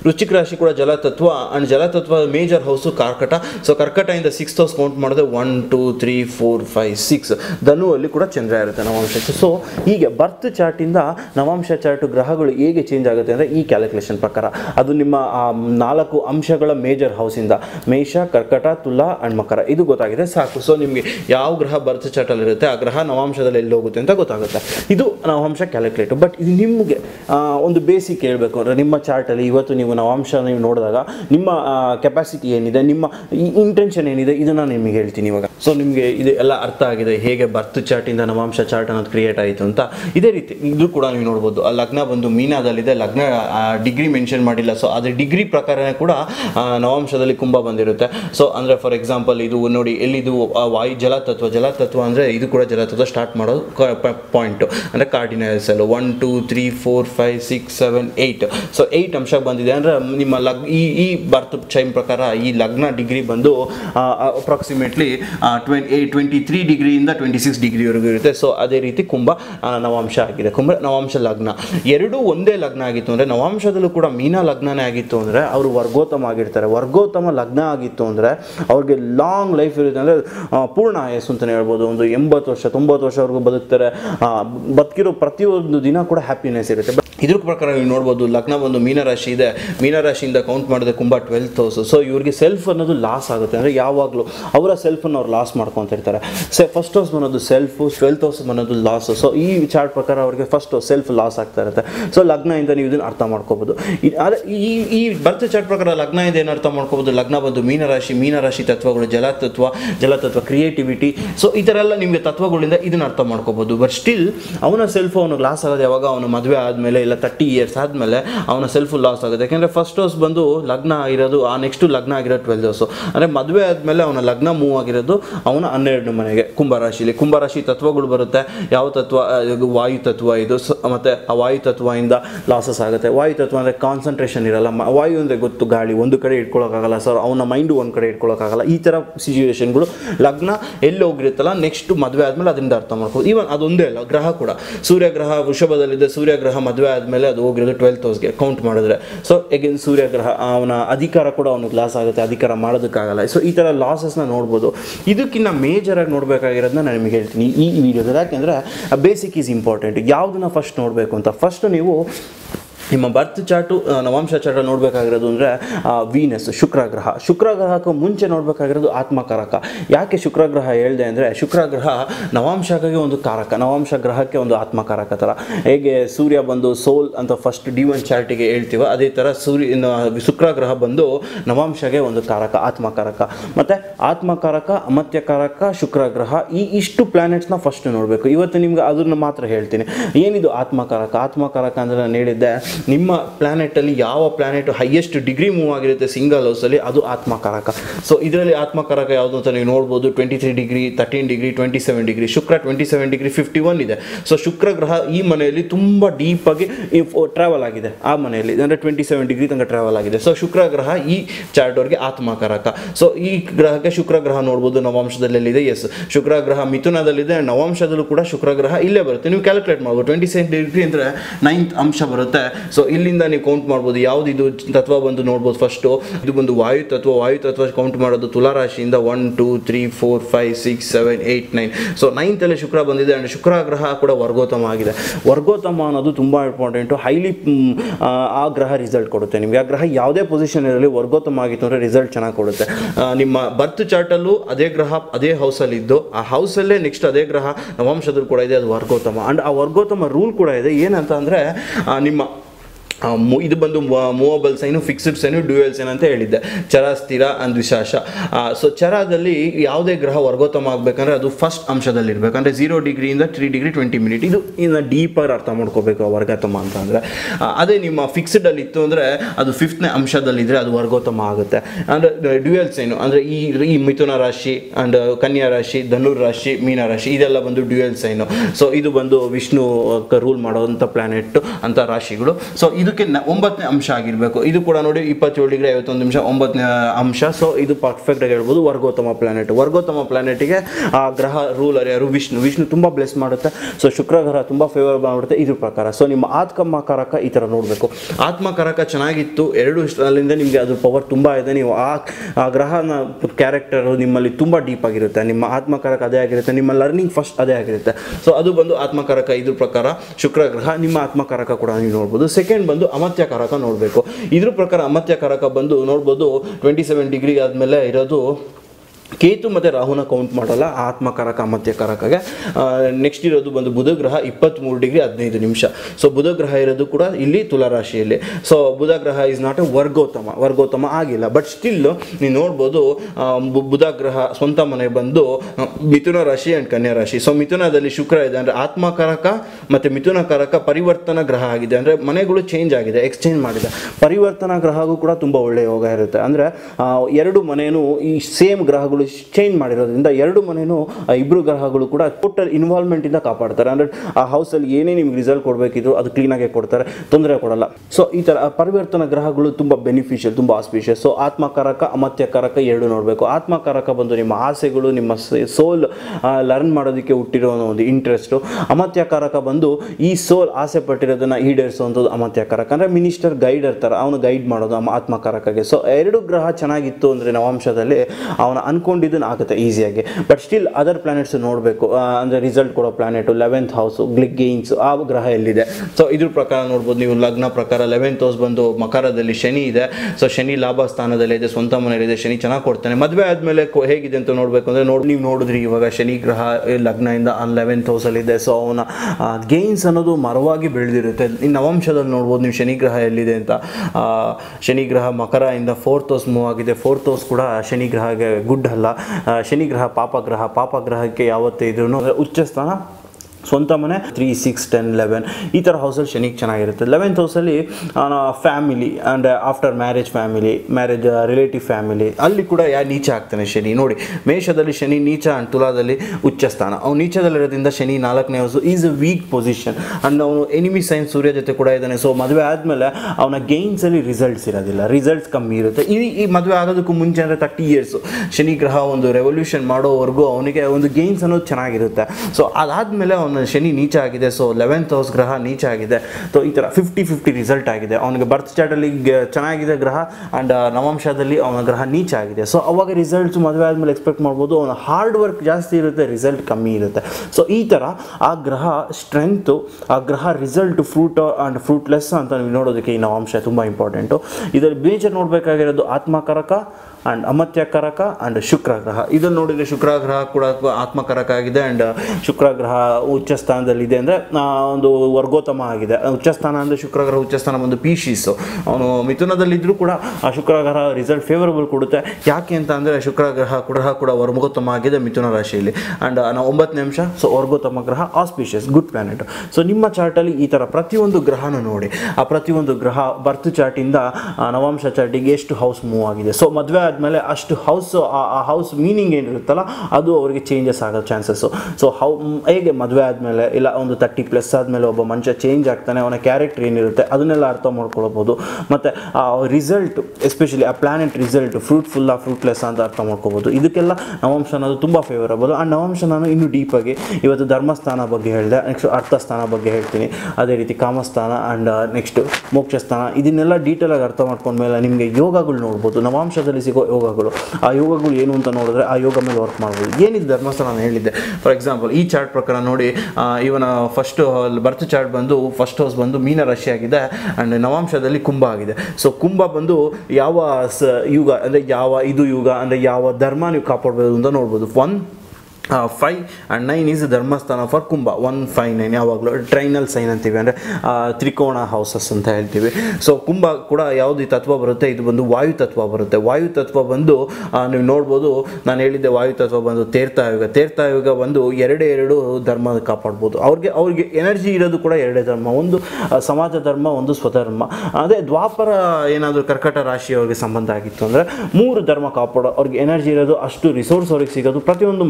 ವೃಶ್ಚಿಕ ರಾಶಿ ಕೂಡ ಜಲತತ್ವ ಅಂಡ್ ಜಲತತ್ವ ಮೇಜರ್ ಹೌಸು ಕರ್ಕಟ ಸೊ ಕರ್ಕಟದಿಂದ ಸಿಕ್ಸ್ ಹೌಸ್ ಕೌಂಟ್ ಮಾಡಿದ್ರೆ one two three four five six ಧನುವಲ್ಲಿ ಕೂಡ ಚಂದ್ರ ಇರುತ್ತೆ ನವಾಂಶ ಸೊ ಹೀಗೆ ಬರ್ತ್ ಚಾರ್ಟಿಂದ ನವಾಂಶ ಚಾರ್ಟ್ ಗ್ರಹಗಳು ಹೇಗೆ ಚೇಂಜ್ ಆಗುತ್ತೆ ಅಂದರೆ ಈ ಕ್ಯಾಲ್ಕುಲೇಷನ್ ಪ್ರಕಾರ ಅದು ನಿಮ್ಮ ಆ, ನಾಲ್ಕು ಅಂಶಗಳ ಮೇಜರ್ ಹೌಸಿಂದ ಮೇಷ ಕರ್ಕಟ ತುಲಾ ಅಂಡ್ ಮಕರ ಇದು ಗೊತ್ತಾಗಿದೆ ಸಾಕು ಸೊ ನಿಮಗೆ ಯಾವ ಗ್ರಹ ಬರ್ತ್ ಚಾರ್ಟಲ್ಲಿ ಇರುತ್ತೆ ಆ ಗ್ರಹ ನವಾಂಶದಲ್ಲಿ ಎಲ್ಲಿ ಹೋಗುತ್ತೆ ಅಂತ ಗೊತ್ತಾಗುತ್ತೆ ಇದು ನವಾಂಶ ಕ್ಯಾಲ್ಕುಲೇಟ್ ಬಟ್ ಇದು ನಿಮಗೆ ಆ, ಒಂದು ಬೇಸಿಕ್ ಹೇಳ್ಬೇಕು ಅಂದರೆ ನಿಮ್ಮ ಚಾರ್ಟಲ್ಲಿ ಇವತ್ತು ನೀವು ನವಾಂಶ ನೀವು ನೋಡಿದಾಗ ನಿಮ್ಮ ಕೆಪಾಸಿಟಿ ಏನಿದೆ ನಿಮ್ಮ ಇಂಟೆನ್ಷನ್ ಏನಿದೆ ಇದನ್ನು ನಿಮಗೆ ಹೇಳ್ತೀನಿ ಇವಾಗ ಸೊ ನಿಮಗೆ ಇದು ಎಲ್ಲ ಅರ್ಥ ಆಗಿದೆ ಹೇಗೆ ಬರ್ತ್ ಚಾರ್ಟಿಂದ ನವಾಂಶ ಚಾರ್ಟ್ ಅನ್ನೋದು ಕ್ರಿಯೇಟ್ ಆಯಿತು ಅಂತ ಇದೇ ರೀತಿ ಇದು ಕೂಡ ನೀವು ನೋಡ್ಬೋದು ಆ ಲಗ್ನ ಬಂದು ಮೀನಾದಲ್ಲಿದೆ ಲಗ್ನ ಡಿಗ್ರಿ ಮೆನ್ಷನ್ ಮಾಡಿಲ್ಲ ಸೊ ಅದ್ರ ಡಿಗ್ರಿ ಪ್ರಕಾರನೇ ಕೂಡ ಆ, ನವಾಂಶದಲ್ಲಿ ಕುಂಭ ಬಂದಿರುತ್ತೆ ಸೊ ಅಂದರೆ ಫಾರ್ ಎಕ್ಸಾಂಪಲ್ ಇದು ನೋಡಿ ಎಲ್ಲಿದು ಆ, ವಾಯು ಜಲತತ್ವ ಜಲತತ್ವ ಅಂದರೆ ಇದು ಕೂಡ ಜಲತತ್ವ ಸ್ಟಾರ್ಟ್ ಮಾಡೋದು ಪಾಯಿಂಟು ಅಂದರೆ ಕಾರ್ಡಿನಲ್ಸ್ ಅಲ್ಲ one two three four five six seven eight so eight ಅಂಶ ಬಂದಿದೆ ಅಂದರೆ ನಿಮ್ಮ ಲಗ್ ಈ ಈ ಬರ್ತ್ ಟೈಮ್ ಪ್ರಕಾರ ಈ ಲಗ್ನ ಡಿಗ್ರಿ ಬಂದು ಅಪ್ರಾಕ್ಸಿಮೇಟ್ಲಿ ಟ್ವೆಂಟಿ ಟ್ವೆಂಟಿ ತ್ರೀ ಡಿಗ್ರಿಯಿಂದ ಟ್ವೆಂಟಿ ಸಿಕ್ಸ್ ಡಿಗ್ರಿವರೆಗೂ ಇರುತ್ತೆ ಸೊ ಅದೇ ರೀತಿ ಕುಂಭ ಆ, ನವಾಂಶ ಆಗಿದೆ ಕುಂಭ ನವಾಂಶ ಲಗ್ನ ಎರಡೂ ಒಂದೇ ಲಗ್ನ ಆಗಿತ್ತು ಅಂದರೆ ನವಾಂಶದಲ್ಲೂ ಕೂಡ ಮೀನ ಲಗ್ನನೇ ಆಗಿತ್ತು ಅಂದರೆ ಅವರು ವರ್ಗೋತ್ತಮ ಆಗಿರ್ತಾರೆ ವರ್ಗೋತ್ತಮ ಲಗ್ನ ಆಗಿತ್ತು ಅಂದರೆ ಅವ್ರಿಗೆ ಲಾಂಗ್ ಲೈಫ್ ಇರುತ್ತೆ ಅಂದರೆ ಪೂರ್ಣ ಆಯಸ್ಸು ಅಂತಲೇ ಹೇಳ್ಬೋದು ಒಂದು ಎಂಬತ್ತು ವರ್ಷ ತೊಂಬತ್ತು ವರ್ಷವರೆಗೂ ಬದುಕ್ತಾರೆ ಆ, ಬದುಕಿರೋ ಪ್ರತಿಯೊಂದು ದಿನ ಕೂಡ ಹ್ಯಾಪಿನೆಸ್ ಇರುತ್ತೆ But ಇದ್ರ ಪ್ರಕಾರ ನೀವು ನೋಡ್ಬೋದು ಲಗ್ನ ಒಂದು ಮೀನರಾಶಿ ಇದೆ ಮೀನರಾಶಿಯಿಂದ ಕೌಂಟ್ ಮಾಡಿದ್ರೆ ಕುಂಭ ಟ್ವೆಲ್ತ್ ಹೌಸ್ ಸೊ ಇವ್ರಿಗೆ ಸೆಲ್ಫ್ ಅನ್ನೋದು ಲಾಸ್ ಆಗುತ್ತೆ ಅಂದರೆ ಯಾವಾಗಲೂ ಅವರ ಸೆಲ್ಫನ್ನು ಅವ್ರು ಲಾಸ್ ಮಾಡ್ಕೊತಿರ್ತಾರೆ ಸೆ ಫಸ್ಟ್ ಹೌಸ್ ಅನ್ನೋದು ಸೆಲ್ಫು ಟ್ವೆಲ್ತ್ ಹೌಸ್ ಅನ್ನೋದು ಲಾಸ್ ಸೊ ಈ ಚಾರ್ಟ್ ಪ್ರಕಾರ ಅವ್ರಿಗೆ ಫಸ್ಟ್ ಸೆಲ್ಫ್ ಲಾಸ್ ಆಗ್ತಾ ಇರುತ್ತೆ ಸೊ ಲಗ್ನದಿಂದ ನೀವು ಇದನ್ನು ಅರ್ಥ ಮಾಡ್ಕೋಬೋದು ಈ- ಆದ್ರೆ ಈ ಈ ಬರ್ತ್ ಚಾರ್ಟ್ ಪ್ರಕಾರ ಲಗ್ನ ಇದೆ ಏನು ಅರ್ಥ ಮಾಡ್ಕೋಬೋದು ಲಗ್ನ ಬಂದು ಮೀನರಾಶಿ ಮೀನರಾಶಿ ತತ್ವಗಳು ಜಲತತ್ವ ಜಲತತ್ವ ಕ್ರಿಯೇಟಿವಿಟಿ ಸೊ ಈ ಥರ ಎಲ್ಲ ನಿಮಗೆ ತತ್ವಗಳಿಂದ ಇದನ್ನ ಅರ್ಥ ಮಾಡ್ಕೋಬೋದು ಬಟ್ ಸ್ಟಿಲ್ ಅವನ ಸೆಲ್ಫ್ ಅವನಿಗೆ ಲಾಸ್ ಆಗೋದು ಯಾವಾಗ ಅವನು ಮದುವೆ ಆದಮೇಲೆ ಇಲ್ಲ ತರ್ಟಿ ಇಯರ್ಸ್ ಆದಮೇಲೆ ಅವನ ಸೆಲ್ಫ್ ಲಾಸ್ ಆಗುತ್ತೆ ಯಾಕೆಂದರೆ ಫಸ್ಟ್ ಹೌಸ್ ಬಂದು ಲಗ್ನ ಇರೋದು ಆ ನೆಕ್ಸ್ಟು ಲಗ್ನ ಆಗಿರೋ ಟ್ವೆಲ್ತ್ ಹೌಸು ಅಂದರೆ ಮದುವೆ ಆದಮೇಲೆ ಅವನ ಲಗ್ನ ಮೂವ್ ಆಗಿರೋದು ಅವನ ಹನ್ನೆರಡು ಮನೆಗೆ ಕುಂಭರಾಶಿಲಿ ಕುಂಭರಾಶಿ ತತ್ವಗಳು ಬರುತ್ತೆ ಯಾವ ತತ್ವ ಆ, ಇದು ವಾಯು ತತ್ವ ಇದು ಸ- ಮತ್ತೆ ಆ ವಾಯು ತತ್ವದಿಂದ ಲಾಸಸ್ ಆಗುತ್ತೆ ವಾಯು ತತ್ವ ಅಂದರೆ ಕಾನ್ಸಂಟ್ರೇಷನ್ ಇರಲ್ಲ ಮ- ವಾಯು ಅಂದರೆ ಗೊತ್ತು ಗಾಳಿ ಒಂದು ಕಡೆ ಇಟ್ಕೊಳ್ಳೋಕ್ಕಾಗಲ್ಲ ಸರ್ ಅವನ ಮೈಂಡು ಒಂದು ಕಡೆ ಇಟ್ಕೊಳ್ಳೋಕ್ಕಾಗಲ್ಲ ಈ ಥರ ಸಿಚುವೇಶನ್ಗಳು ಲಗ್ನ ಎಲ್ಲಿ ಹೋಗಿರುತ್ತಲ್ಲ ನೆಕ್ಸ್ಟ್ ಮದುವೆ ಆದಮೇಲೆ ಅದರಿಂದ ಅರ್ಥ ಮಾಡ್ಬೋದು ಈವನ್ ಅದೊಂದೇ ಅಲ್ಲ ಗ್ರಹ ಕೂಡ ಸೂರ್ಯಗ್ರಹ ವೃಷಭದಲ್ಲಿದೆ ಸೂರ್ಯಗ್ರಹ ಮದುವೆ ಆದಮೇಲೆ ಅದು ಹೋಗಿರೋದು ಟ್ವೆಲ್ತ್ ಹೌಸ್ಗೆ ಕೌಂಟ್ ಮಾಡಿದ್ರೆ ಸೊ ಎಗೇನ್ ಸೂರ್ಯಗ್ರಹ ಅವನ ಅಧಿಕಾರ ಕೂಡ ಅವನಿಗೆ ಲಾಸ್ ಆಗುತ್ತೆ ಅಧಿಕಾರ ಮಾಡೋದಕ್ಕಾಗಲ್ಲ ಸೊ ಈ ಥರ ಲಾಸಸ್ನ ನೋಡ್ಬೋದು ಇದಕ್ಕಿಂತ ಮೇಜರಾಗಿ ನೋಡಬೇಕಾಗಿರೋದನ್ನ ನಾನು ನಿಮಗೆ ಹೇಳ್ತೀನಿ ಈ ವಿಡಿಯೋದಲ್ಲಿ ಯಾಕೆಂದರೆ ಬೇಸಿಕ್ ಈಸ್ ಇಂಪಾರ್ಟೆಂಟ್ ಯಾವುದನ್ನ ಫಸ್ಟ್ ನೋಡಬೇಕು ಅಂತ ಫಸ್ಟ್ ನೀವು ನಿಮ್ಮ ಬರ್ತ್ ಚಾರ್ಟು ಆ, ನವಾಂಶ ಚಾರ್ಟ್ ನೋಡಬೇಕಾಗಿರೋದು ಅಂದರೆ ವೀನಸ್ ಶುಕ್ರ ಗ್ರಹ ಶುಕ್ರ ಗ್ರಹಕ್ಕೂ ಮುಂಚೆ ನೋಡಬೇಕಾಗಿರೋದು ಆತ್ಮಕಾರಕ ಯಾಕೆ ಶುಕ್ರ ಗ್ರಹ ಹೇಳಿದೆ ಅಂದರೆ ಶುಕ್ರ ಗ್ರಹ ನವಾಂಶಕ್ಕೆ ಒಂದು ಕಾರಕ ನವಾಂಶ ಗ್ರಹಕ್ಕೆ ಒಂದು ಆತ್ಮಕಾರಕ ಥರ ಹೇಗೆ ಸೂರ್ಯ ಬಂದು ಸೋಲ್ ಅಂತ ಫಸ್ಟ್ ಡಿ ಒನ್ ಚಾರ್ಟಿಗೆ ಹೇಳ್ತೀವ ಅದೇ ಥರ ಸೂರ್ಯ ನ- ಶುಕ್ರ ಗ್ರಹ ಬಂದು ನವಾಂಶಗೆ ಒಂದು ಕಾರಕ ಆತ್ಮಕಾರಕ ಮತ್ತು ಆತ್ಮಕಾರಕ ಅಮತ್ಯಕಾರಕ ಶುಕ್ರ ಗ್ರಹ ಈ ಇಷ್ಟು ಪ್ಲಾನೆಟ್ಸ್ನ ಫಸ್ಟ್ ನೋಡಬೇಕು ಇವತ್ತು ನಿಮ್ಗೆ ಅದನ್ನು ಮಾತ್ರ ಹೇಳ್ತೀನಿ ಏನಿದು ಆತ್ಮಕಾರಕ ಆತ್ಮಕಾರಕ ಅಂದರೆ ನಾನು ಹೇಳಿದ್ದೆ ನಿಮ್ಮ ಪ್ಲಾನೆಟಲ್ಲಿ ಯಾವ ಪ್ಲಾನೆಟ್ ಹೈಯೆಸ್ಟ್ ಡಿಗ್ರಿ ಮೂವ್ ಆಗಿರುತ್ತೆ ಸಿಂಗಲ್ ಹೌಸಲ್ಲಿ ಅದು ಆತ್ಮಕಾರಕ ಸೊ ಇದರಲ್ಲಿ ಆತ್ಮಕಾರಕ ಯಾವುದು ಅಂತ ನೀವು ನೋಡ್ಬೋದು twenty three degree thirteen degree twenty seven degree ಶುಕ್ರ twenty seven degree fifty one ಇದೆ ಸೊ ಶುಕ್ರ ಗ್ರಹ ಈ ಮನೆಯಲ್ಲಿ ತುಂಬ ಡೀಪಾಗಿ ಟ್ರಾವೆಲ್ ಆಗಿದೆ ಆ ಮನೆಯಲ್ಲಿ ಅಂದರೆ ಟ್ವೆಂಟಿ ಸೆವೆನ್ ಡಿಗ್ರಿ ತನಕ ಟ್ರಾವೆಲ್ ಆಗಿದೆ ಸೊ ಶುಕ್ರ ಗ್ರಹ ಈ ಚಾರ್ಟ್ ಅವ್ರಿಗೆ ಆತ್ಮಕಾರಕ ಸೊ ಈ ಗ್ರಹಕ್ಕೆ ಶುಕ್ರ ಗ್ರಹ ನೋಡ್ಬೋದು ನವಾಂಶದಲ್ಲಿದೆ ಎಸ್ ಶುಕ್ರ ಗ್ರಹ ಮಿಥುನದಲ್ಲಿದೆ ನವಾಂಶದಲ್ಲೂ ಕೂಡ ಶುಕ್ರ ಗ್ರಹ ಇಲ್ಲೇ ಬರುತ್ತೆ ನೀವು ಕ್ಯಾಲ್ಕುಲೇಟ್ ಮಾಡ್ಬೋದು ಟ್ವೆಂಟಿ ಸೆವೆನ್ ಡಿಗ್ರಿ ಅಂದರೆ ನೈನ್ತ್ ಅಂಶ ಬರುತ್ತೆ ಸೊ ಇಲ್ಲಿಂದ ನೀವು ಕೌಂಟ್ ಮಾಡ್ಬೋದು ಯಾವ್ದು ಇದು ತತ್ವ ಬಂದು ನೋಡ್ಬೋದು ಫಸ್ಟು ಇದು ಬಂದು ವಾಯು ತತ್ವ ವಾಯು ತತ್ವ ಕೌಂಟ್ ಮಾಡೋದು ತುಲಾ ರಾಶಿಯಿಂದ one two three four five six seven eight nine so ನೈನ್ತಲ್ಲಿ ಶುಕ್ರ ಬಂದಿದೆ ಆ್ಯಂಡ್ ಶುಕ್ರ ಗ್ರಹ ಕೂಡ ವರ್ಗೋತ್ತಮ ಆಗಿದೆ ವರ್ಗೋತ್ತಮ ಅನ್ನೋದು ತುಂಬ ಇಂಪಾರ್ಟೆಂಟು ಹೈಲಿ ಆ ಗ್ರಹ ರಿಸಲ್ಟ್ ಕೊಡುತ್ತೆ ನಿಮಗೆ ಆ ಗ್ರಹ ಯಾವುದೇ ಪೊಸಿಷನ್ ಇರಲಿ ವರ್ಗೋತ್ತಮ ಆಗಿತ್ತು ಅಂದರೆ ರಿಸಲ್ಟ್ ಚೆನ್ನಾಗಿ ಕೊಡುತ್ತೆ ಆ, ನಿಮ್ಮ ಬರ್ತ್ ಚಾರ್ಟಲ್ಲೂ ಅದೇ ಗ್ರಹ ಅದೇ ಹೌಸಲ್ಲಿ ಇದ್ದು ಆ ಹೌಸಲ್ಲೇ ನೆಕ್ಸ್ಟ್ ಅದೇ ಗ್ರಹ ನವಾಂಶದಲ್ಲಿ ಕೂಡ ಇದೆ ಅದು ವರ್ಗೋತ್ತಮ ಆ್ಯಂಡ್ ಆ ವರ್ಗೋತ್ತಮ ರೂಲ್ ಕೂಡ ಇದೆ ಏನಂತ ಅಂದರೆ ನಿಮ್ಮ ಆ, ಮು- ಇದು ಬಂದು movable sign fixed sign dual sign ಅಂತ ಹೇಳಿದ್ದೆ ಚರ ಸ್ಥಿರ ಅಂದ್ ವಿಶಾಶ ಸೊ ಚರದಲ್ಲಿ ಯಾವುದೇ ಗ್ರಹ ವರ್ಗೋತ್ತಮ ಆಗಬೇಕಂದ್ರೆ ಅದು ಫಸ್ಟ್ ಅಂಶದಲ್ಲಿ ಇರಬೇಕು ಅಂದರೆ ಜೀರೋ ಡಿಗ್ರಿಯಿಂದ ತ್ರೀ ಡಿಗ್ರಿ ಟ್ವೆಂಟಿ ಮಿನಿಟ್ ಇದು ಇನ್ನು ಡೀಪರ್ ಅರ್ಥ ಮಾಡ್ಕೋಬೇಕು ಆ ವರ್ಗೋತ್ತಮ ಅಂತ ಅಂದರೆ ಅದೇ ನಿಮ್ಮ ಫಿಕ್ಸ್ಡಲ್ಲಿ ಇತ್ತು ಅಂದರೆ ಅದು ಫಿಫ್ತ್ನೇ ಅಂಶದಲ್ಲಿದ್ದರೆ ಅದು ವರ್ಗೋತ್ತಮ ಆಗುತ್ತೆ ಅಂದರೆ ಡ್ಯೂಯಲ್ ಸೈನು ಅಂದರೆ ಈ ಈ ಮಿಥುನ ರಾಶಿ ಆ್ಯಂಡ್ ಕನ್ಯಾ ರಾಶಿ ಧನುರ್ ರಾಶಿ ಮೀನ ರಾಶಿ ಇದೆಲ್ಲ ಬಂದು ಡ್ಯೂಯಲ್ ಸೈನು ಸೊ ಇದು ಬಂದು ವಿಷ್ಣು ರೂಲ್ ಮಾಡೋವಂಥ ಪ್ಲಾನೆಟ್ ಅಂತ ರಾಶಿಗಳು ಸೊ ಇದಕ್ಕೆ ನ- ಒಂಬತ್ತನೇ ಅಂಶ ಆಗಿರಬೇಕು ಇದು ಕೂಡ ನೋಡಿ ಇಪ್ಪತ್ತೇಳು ಡಿಗ್ರಿ ಐವತ್ತೊಂದು ನಿಮಿಷ ಒಂಬತ್ತನೇ ಅಂಶ ಸೊ ಇದು ಪರ್ಫೆಕ್ಟ್ ಆಗಿ ಹೇಳ್ಬೋದು ವರ್ಗೋತ್ತಮ ಪ್ಲಾನೆಟ್ ವರ್ಗೋತ್ತಮ ಪ್ಲಾನೆಟ್ಗೆ ಆ ಗ್ರಹ ರೂಲರ್ ಯಾರು ವಿಷ್ಣು ವಿಷ್ಣು ತುಂಬ ಬ್ಲೆಸ್ ಮಾಡುತ್ತೆ ಸೊ ಶುಕ್ರ ಗ್ರಹ ತುಂಬ ಫೇವರ್ ಮಾಡುತ್ತೆ ಇದ್ರ ಪ್ರಕಾರ ಸೊ ನಿಮ್ಮ ಆತ್ಮಕಾರಕ ಈ ಥರ ನೋಡಬೇಕು ಆತ್ಮಕಾರಕ ಚೆನ್ನಾಗಿತ್ತು ಎರಡು ಅಲ್ಲಿಂದ ನಿಮಗೆ ಅದು ಪವರ್ ತುಂಬ ಇದೆ ನೀವು ಆ ಆ ಗ್ರಹನ ಕ್ಯಾರೆಕ್ಟರು ನಿಮ್ಮಲ್ಲಿ ತುಂಬ ಡೀಪ್ ಆಗಿರುತ್ತೆ ನಿಮ್ಮ ಆತ್ಮಕಾರಕ ಅದೇ ಆಗಿರುತ್ತೆ ನಿಮ್ಮ ಲರ್ನಿಂಗ್ ಫಸ್ಟ್ ಅದೇ ಆಗಿರುತ್ತೆ ಸೊ ಅದು ಬಂದು ಆತ್ಮಕಾರಕ ಇದ್ರ ಪ್ರಕಾರ ಶುಕ್ರ ಗ್ರಹ ನಿಮ್ಮ ಆತ್ಮಕಾರಕ ಕೂಡ ನೀವು ನೋಡ್ಬೋದು ಸೆಕೆಂಡ್ ಬಂದು ಅಮತ್ಯಕಾರಕ ನೋಡಬೇಕು ಇದ್ರ ಪ್ರಕಾರ ಅಮತ್ಯಕಾರಕ ಬಂದು ನೋಡ್ಬೋದು ಟ್ವೆಂಟಿ ಸೆವೆನ್ ಡಿಗ್ರಿ ಆದಮೇಲೆ ಇರೋದು ಕೇತು ಮತ್ತು ರಾಹುನ ಕೌಂಟ್ ಮಾಡಲ್ಲ ಆತ್ಮಕಾರಕ ಅಮತ್ಯಕಾರಕಗೆ ನೆಕ್ಸ್ಟ್ ಇರೋದು ಬಂದು ಬುಧ ಗ್ರಹ ಇಪ್ಪತ್ತ್ಮೂರು ಡಿಗ್ರಿ ಹದಿನೈದು ನಿಮಿಷ ಸೊ ಬುಧ ಗ್ರಹ ಇರೋದು ಕೂಡ ಇಲ್ಲಿ ತುಲಾರಾಶಿಯಲ್ಲಿ ಸೊ ಬುಧ ಗ್ರಹ ಇಸ್ ನಾಟ್ ಎ ವರ್ಗೋತ್ತಮ ವರ್ಗೋತ್ತಮ ಆಗಿಲ್ಲ ಬಟ್ ಸ್ಟಿಲ್ ನೀವು ನೋಡ್ಬೋದು ಆ, ಬು- ಬುಧ ಗ್ರಹ ಸ್ವಂತ ಮನೆ ಬಂದು ಆ, ಮಿಥುನ ರಾಶಿ ಆ್ಯಂಡ್ ಕನ್ಯಾ ರಾಶಿ ಸೊ ಮಿಥುನದಲ್ಲಿ ಶುಕ್ರ ಇದೆ ಅಂದರೆ ಆತ್ಮಕಾರಕ ಮತ್ತು ಮಿಥುನಕಾರಕ ಪರಿವರ್ತನ ಗ್ರಹ ಆಗಿದೆ ಅಂದರೆ ಮನೆಗಳು ಚೇಂಜ್ ಆಗಿದೆ ಎಕ್ಸ್ಚೇಂಜ್ ಮಾಡಿದೆ ಪರಿವರ್ತನಾ ಗ್ರಹಗೂ ಕೂಡ ತುಂಬ ಒಳ್ಳೆಯ ಯೋಗ ಇರುತ್ತೆ ಅಂದರೆ ಎರಡು ಮನೆಯೂ ಈ ಸೇಮ್ ಗ್ರಹಗಳು ಚೇಂಜ್ ಮಾಡಿರೋದ್ರಿಂದ ಎರಡು ಮನೆಯೂ ಆ ಇಬ್ಬರು ಗ್ರಹಗಳು ಕೂಡ ಟೋಟಲ್ ಇನ್ವಾಲ್ವ್ಮೆಂಟಿಂದ ಕಾಪಾಡ್ತಾರೆ ಅಂದರೆ ಆ ಹೌಸಲ್ಲಿ ಏನೇ ನಿಮ್ಗೆ ರಿಸಲ್ಟ್ ಕೊಡಬೇಕಿದ್ರು ಅದು ಕ್ಲೀನಾಗೆ ಕೊಡ್ತಾರೆ ತೊಂದರೆ ಕೊಡಲ್ಲ ಸೊ ಈ ಥರ ಪರಿವರ್ತನ ಗ್ರಹಗಳು ತುಂಬ ಬೆನಿಫಿಷಿಯಲ್ ತುಂಬ ಆಸ್ಪಿಷಿಯಸ್ ಸೊ ಆತ್ಮಕಾರಕ ಅಮತ್ಯಕಾರಕ ಎರಡು ನೋಡಬೇಕು ಆತ್ಮಕಾರಕ ಬಂದು ನಿಮ್ಮ ಆಸೆಗಳು ನಿಮ್ಮ ಸೋಲ್ ಲರ್ನ್ ಮಾಡೋದಕ್ಕೆ ಹುಟ್ಟಿರೋ ಒಂದು ಇಂಟ್ರೆಸ್ಟು ಅಮತ್ಯಕಾರಕ ಬಂದು ಈ ಸೋಲ್ ಆಸೆ ಪಟ್ಟಿರೋದನ್ನ ಈಡೇರಿಸುವಂಥದ್ದು ಅಮತ್ಯಕಾರಕ ಅಂದರೆ ಮಿನಿಸ್ಟರ್ ಗೈಡ್ ಇರ್ತಾರೆ ಅವನು ಗೈಡ್ ಮಾಡೋದು ಅಮ ಆತ್ಮಕಾರಕಗೆ ಸೊ ಎರಡು ಗ್ರಹ ಚೆನ್ನಾಗಿತ್ತು ಅಂದರೆ ನವಾಂಶದಲ್ಲಿ ಅವನು ಅನ್ಕೊಂಡಿದ್ದನ್ನು ಆಗುತ್ತೆ ಈಸಿಯಾಗಿ ಬಟ್ ಸ್ಟಿಲ್ ಅದರ್ ಪ್ಲಾನೆಟ್ಸ್ ನೋಡಬೇಕು ಅಂದರೆ ರಿಸಲ್ಟ್ ಕೊಡೋ ಪ್ಲಾನೆಟು ಲೆವೆಂತ್ ಹೌಸು ಗ್ಲಿಕ್ ಗೇನ್ಸ್ ಆ ಗ್ರಹ ಎಲ್ಲಿದೆ ಸೊ ಇದ್ರ ಪ್ರಕಾರ ನೋಡ್ಬೋದು ನೀವು ಲಗ್ನ ಪ್ರಕಾರ ಲೆವೆಂತ್ ಹೌಸ್ ಬಂದು ಮಕರದಲ್ಲಿ ಶನಿ ಇದೆ ಸೊ ಶನಿ ಲಾಭ ಸ್ಥಾನದಲ್ಲಿ ಇದೆ ಸ್ವಂತ ಮನೆಯಲ್ಲಿದೆ ಶನಿ ಚೆನ್ನಾಗಿ ಕೊಡ್ತಾನೆ ಮದುವೆ ಆದಮೇಲೆ ಹೇಗಿದೆ ಅಂತ ನೋಡಬೇಕು ಅಂದರೆ ನೋಡಿ ನೀವು ನೋಡಿದ್ರಿ ಇವಾಗ ಶನಿ ಗ್ರಹ ಈ ಲಗ್ನದಿಂದ ಲೆವೆಂತ್ ಹೌಸಲ್ಲಿದೆ ಸೊ ಅವನ ಗೇನ್ಸ್ ಅನ್ನೋದು ಮರವಾಗಿ ಬೆಳೆದಿರುತ್ತೆ ಈ ನವಂಶದಲ್ಲಿ ನೋಡ್ಬೋದು ನೀವು ಶನಿ ಗ್ರಹ ಎಲ್ಲಿದೆ ಅಂತ ಆ, ಶನಿ ಗ್ರಹ ಮಕರ ಇಂದ ಫೋರ್ತ್ ಹೌಸ್ ಮೂವ್ ಆಗಿದೆ ಫೋರ್ತ್ ಹೌಸ್ ಕೂಡ ಶನಿ ಗ್ರಹಗೆ ಗುಡ್ ಅಲ್ಲ ಆ, ಶನಿ ಗ್ರಹ ಪಾಪಗ್ರಹ ಪಾಪಗ್ರಹಕ್ಕೆ ಯಾವತ್ತೇ ಇದ್ರೂ ಉಚ್ಚ ಸ್ಥಾನ ಸ್ವಂತ ಮನೆ ತ್ರೀ ಸಿಕ್ಸ್ ಟೆನ್ ಲೆವೆನ್ ಈ ಥರ ಹೌಸಲ್ಲಿ ಶನಿಗೆ ಚೆನ್ನಾಗಿರುತ್ತೆ ಲೆವೆಂತ್ ಹೌಸಲ್ಲಿ family and after marriage family marriage relative family ಅಲ್ಲಿ ಕೂಡ ಯಾ ನೀಚ ಆಗ್ತಾನೆ ಶನಿ ನೋಡಿ ಮೇಷದಲ್ಲಿ ಶನಿ ನೀಚ ಆ್ಯಂಡ್ ತುಲಾದಲ್ಲಿ ಉಚ್ಚ ಸ್ಥಾನ ಅವ್ನು ನೀಚದಲ್ಲಿರೋದ್ರಿಂದ ಶನಿ ನಾಲ್ಕನೇ house is a weak position and ಅವನು ಎನಿಮಿ ಸೈನ್ ಸೂರ್ಯ ಜೊತೆ ಕೂಡ ಇದ್ದಾನೆ ಸೊ ಮದುವೆ ಆದಮೇಲೆ ಅವನ ಗೇನ್ಸಲ್ಲಿ ರಿಸಲ್ಟ್ಸ್ ಇರೋದಿಲ್ಲ ರಿಸಲ್ಟ್ಸ್ ಕಮ್ಮಿ ಇರುತ್ತೆ ಈ ಈ ಮದುವೆ ಆಗೋದಕ್ಕೂ ಮುಂಚೆ ಅಂದರೆ ತರ್ಟಿ ಇಯರ್ಸು ಶನಿ ಗ್ರಹ ಒಂದು ರೆವಲ್ಯೂಷನ್ ಮಾಡೋವರೆಗೂ ಅವನಿಗೆ ಒಂದು ಗೇನ್ಸ್ ಅನ್ನೋದು ಚೆನ್ನಾಗಿರುತ್ತೆ ಸೊ ಅದಾದಮೇಲೆ ಅವನ ಶನಿ ನೀಚ ಆಗಿದೆ ಸೊ ಲೆವೆಂತ್ ಹೌಸ್ ಗ್ರಹ ನೀಚ ಆಗಿದೆ ಸೊ ಈ ಥರ ಫಿಫ್ಟಿ ಫಿಫ್ಟಿ ರಿಸಲ್ಟ್ ಆಗಿದೆ ಅವನಿಗೆ ಬರ್ತ್ ಚಾರ್ಟಲ್ಲಿ ಚೆನ್ನಾಗಿದೆ ಗ್ರಹ ಆ್ಯಂಡ್ ನವಾಂಶದಲ್ಲಿ ಅವನ ಗ್ರಹ ನೀಚ ಆಗಿದೆ ಸೊ ಅವಾಗ ರಿಸಲ್ಟ್ಸ್ ಮದುವೆ ಆದಮೇಲೆ ಎಕ್ಸ್ಪೆಕ್ಟ್ ಮಾಡ್ಬೋದು ಅವನ ಹಾರ್ಡ್ ವರ್ಕ್ ಜಾಸ್ತಿ ಇರುತ್ತೆ ರಿಸಲ್ಟ್ ಕಮ್ಮಿ ಇರುತ್ತೆ ಸೊ ಈ ಥರ ಆ ಗ್ರಹ ಸ್ಟ್ರೆಂತು ಆ ಗ್ರಹ ರಿಸಲ್ಟ್ ಫ್ರೂಟ್ ಆ್ಯಂಡ್ ಫ್ರೂಟ್ಲೆಸ್ ಅಂತ ನೀವು ನೋಡೋದಕ್ಕೆ ಈ ನವಾಂಶ ತುಂಬ ಇಂಪಾರ್ಟೆಂಟು ಇದರಲ್ಲಿ ಮೇಜರ್ ನೋಡಬೇಕಾಗಿರೋದು ಆತ್ಮಕಾರಕ ಆ್ಯಂಡ್ ಅಮತ್ಯಕಾರಕ ಆ್ಯಂಡ್ ಶುಕ್ರ ಗ್ರಹ ಇದನ್ನು ನೋಡಿದರೆ ಶುಕ್ರ ಗ್ರಹ ಕೂಡ ಆತ್ಮಕಾರಕ ಆಗಿದೆ ಆ್ಯಂಡ್ ಶುಕ್ರ ಗ್ರಹ ಉಚ್ಚ ಸ್ಥಾನದಲ್ಲಿದೆ ಅಂದರೆ ಒಂದು ವರ್ಗೋತ್ತಮ ಆಗಿದೆ ಉಚ್ಚ ಸ್ಥಾನ ಅಂದರೆ ಶುಕ್ರ ಗ್ರಹ ಉಚ್ಚ ಸ್ಥಾನ ಬಂದು ಪೀಶೀಸು ಅವನು ಮಿಥುನದಲ್ಲಿದ್ದರೂ ಕೂಡ ಆ ಶುಕ್ರ ಗ್ರಹ ರಿಸಲ್ಟ್ ಫೇವರಬಲ್ ಕೊಡುತ್ತೆ ಯಾಕೆ ಅಂತ ಅಂದರೆ ಶುಕ್ರ ಗ್ರಹ ಗ್ರಹ ಕೂಡ ವರ್ಗೋತ್ತಮ ಆಗಿದೆ ಮಿಥುನ ರಾಶಿಯಲ್ಲಿ ಆ್ಯಂಡ್ ನಾವು ಒಂಬತ್ತನೇ ಅಂಶ ಸೊ ವರ್ಗೋತ್ತಮ ಗ್ರಹ ಆಸ್ಪಿಷಿಯಸ್ ಗುಡ್ ಪ್ಲಾನೆಟ್ ಸೊ ನಿಮ್ಮ ಚಾರ್ಟಲ್ಲಿ ಈ ಥರ ಪ್ರತಿಯೊಂದು ಗ್ರಹನ ನೋಡಿ ಆ ಪ್ರತಿಯೊಂದು ಗ್ರಹ ಬರ್ತ್ ಚಾರ್ಟಿಂದ ಆ ನವಾಂಶ ಚಾರ್ಟಿಗೆ ಎಷ್ಟು ಹೌಸ್ ಮೂವ್ ಆಗಿದೆ ಸೊ ಮದುವೆ ಆದಮೇಲೆ ಅಷ್ಟು ಹೌಸ್ ಆ ಹೌಸ್ ಮೀನಿಂಗ್ ಏನಿರುತ್ತಲ್ಲ ಅದು ಅವರಿಗೆ ಚೇಂಜಸ್ ಆಗೋ ಚಾನ್ಸಸ್ಸು ಸೊ ಹೌ ಮ್, ಹೇಗೆ ಮದುವೆ ಆದಮೇಲೆ ಇಲ್ಲ ಒಂದು ತರ್ಟಿ ಪ್ಲಸ್ ಆದಮೇಲೆ ಒಬ್ಬ ಮನುಷ್ಯ ಚೇಂಜ್ ಆಗ್ತಾನೆ ಅವನ ಕ್ಯಾರೆಕ್ಟರ್ ಏನಿರುತ್ತೆ ಅದನ್ನೆಲ್ಲ ಅರ್ಥ ಮಾಡ್ಕೊಳ್ಬೋದು ಮತ್ತು ಆ ರಿಸಲ್ಟ್ ಎಸ್ಪೆಷಲಿ ಆ ಪ್ಲಾನೆಟ್ ರಿಸಲ್ಟ್ ಫ್ರೂಟ್ಫುಲ್ಲ ಫ್ರೂಟ್ಲೆಸ್ ಅಂತ ಅರ್ಥ ಮಾಡ್ಕೋಬೋದು ಇದಕ್ಕೆಲ್ಲ ನವಾಂಶ ಅನ್ನೋದು ತುಂಬ ಫೇವರಬಲ್ ಆ ನವಾಂಶ ನಾನು ಇನ್ನೂ ಡೀಪಾಗಿ ಇವತ್ತು ಧರ್ಮಸ್ಥಾನ ಬಗ್ಗೆ ಹೇಳಿದೆ ನೆಕ್ಸ್ಟ್ ಅರ್ಥಸ್ಥಾನ ಬಗ್ಗೆ ಹೇಳ್ತೀನಿ ಅದೇ ರೀತಿ ಕಾಮಸ್ಥಾನ ಆ್ಯಂಡ್ ನೆಕ್ಸ್ಟ್ ಮೋಕ್ಷಸ್ಥಾನ ಇದನ್ನೆಲ್ಲ ಡೀಟೇಲಾಗಿ ಅರ್ಥ ಮಾಡ್ಕೊಂಡ್ಮೇಲೆ ನಿಮಗೆ ಯೋಗಗಳು ನೋಡ್ಬೋದು ನವಾಂಶದಲ್ಲಿ ಸಿಗೋ ಯೋಗಗಳು ಆ ಯೋಗಗಳು ಏನು ಅಂತ ನೋಡಿದ್ರೆ ಆ ಯೋಗ ಮೇಲೆ ವರ್ಕ್ ಮಾಡ್ಬೋದು ಏನಿದೆ ಧರ್ಮಸ್ಥಾನ ನಾನು ಹೇಳಿದ್ದೆ ಫಾರ್ ಎಕ್ಸಾಂಪಲ್ ಈ ಚಾರ್ಟ್ ಪ್ರಕಾರ ನೋಡಿ ಆ, ಇವನ ಫಸ್ಟ್ ಬರ್ತ್ ಚಾರ್ಟ್ ಬಂದು ಫಸ್ಟ್ ಹೌಸ್ ಬಂದು ಮೀನ ರಾಶಿ ಆಗಿದೆ ಆ್ಯಂಡ್ ನವಾಂಶದಲ್ಲಿ ಕುಂಭ ಆಗಿದೆ ಸೊ ಕುಂಭ ಬಂದು ಯಾವ ಸ ಯುಗ ಅಂದರೆ ಯಾವ ಇದು ಯುಗ ಅಂದರೆ ಯಾವ ಧರ್ಮ ನೀವು ಕಾಪಾಡ್ಬೋದು ಅಂತ ನೋಡ್ಬೋದು one five and nine is ಧರ್ಮಸ್ಥಾನ ಫಾರ್ ಕುಂಭ ಒನ್ ಫೈವ್ ನೈನ್ ಯಾವಾಗಲೂ ಟ್ರೈನಲ್ ಸೈನ್ ಅಂತೀವಿ ಅಂದರೆ ತ್ರಿಕೋಣ ಹೌಸಸ್ ಅಂತ ಹೇಳ್ತೀವಿ ಸೊ ಕುಂಭ ಕೂಡ ಯಾವುದು ಈ ತತ್ವ ಬರುತ್ತೆ ಇದು ಬಂದು ವಾಯು ತತ್ವ ಬರುತ್ತೆ ವಾಯು ತತ್ವ ಬಂದು ಆ, ನೀವು ನೋಡ್ಬೋದು ನಾನು ಹೇಳಿದ್ದೆ ವಾಯು ತತ್ವ ಬಂದು ತೇರ್ತಾಯುಗ ತೇರ್ತಾಯುಗ ಬಂದು ಎರಡೇ ಎರಡು ಧರ್ಮ ಕಾಪಾಡ್ಬೋದು ಅವ್ರಿಗೆ ಅವ್ರಿಗೆ ಎನರ್ಜಿ ಇರೋದು ಕೂಡ ಎರಡೇ ಧರ್ಮ ಒಂದು ಆ, ಸಮಾಜ ಧರ್ಮ ಒಂದು ಸ್ವಧರ್ಮ ಅದೇ ದ್ವಾಪರ ಏನಾದರೂ ಕರ್ಕಟ ರಾಶಿ ಅವ್ರಿಗೆ ಸಂಬಂಧ ಆಗಿತ್ತು ಅಂದರೆ ಮೂರು ಧರ್ಮ ಕಾಪಾಡೋ ಅವ್ರಿಗೆ ಎನರ್ಜಿ ಇರೋದು ಅಷ್ಟು ರಿಸೋರ್ಸ್ ಅವ್ರಿಗೆ ಸಿಗೋದು ಪ್ರತಿಯೊಂದು ಮಾಡ್ಬೋದಿತ್ತು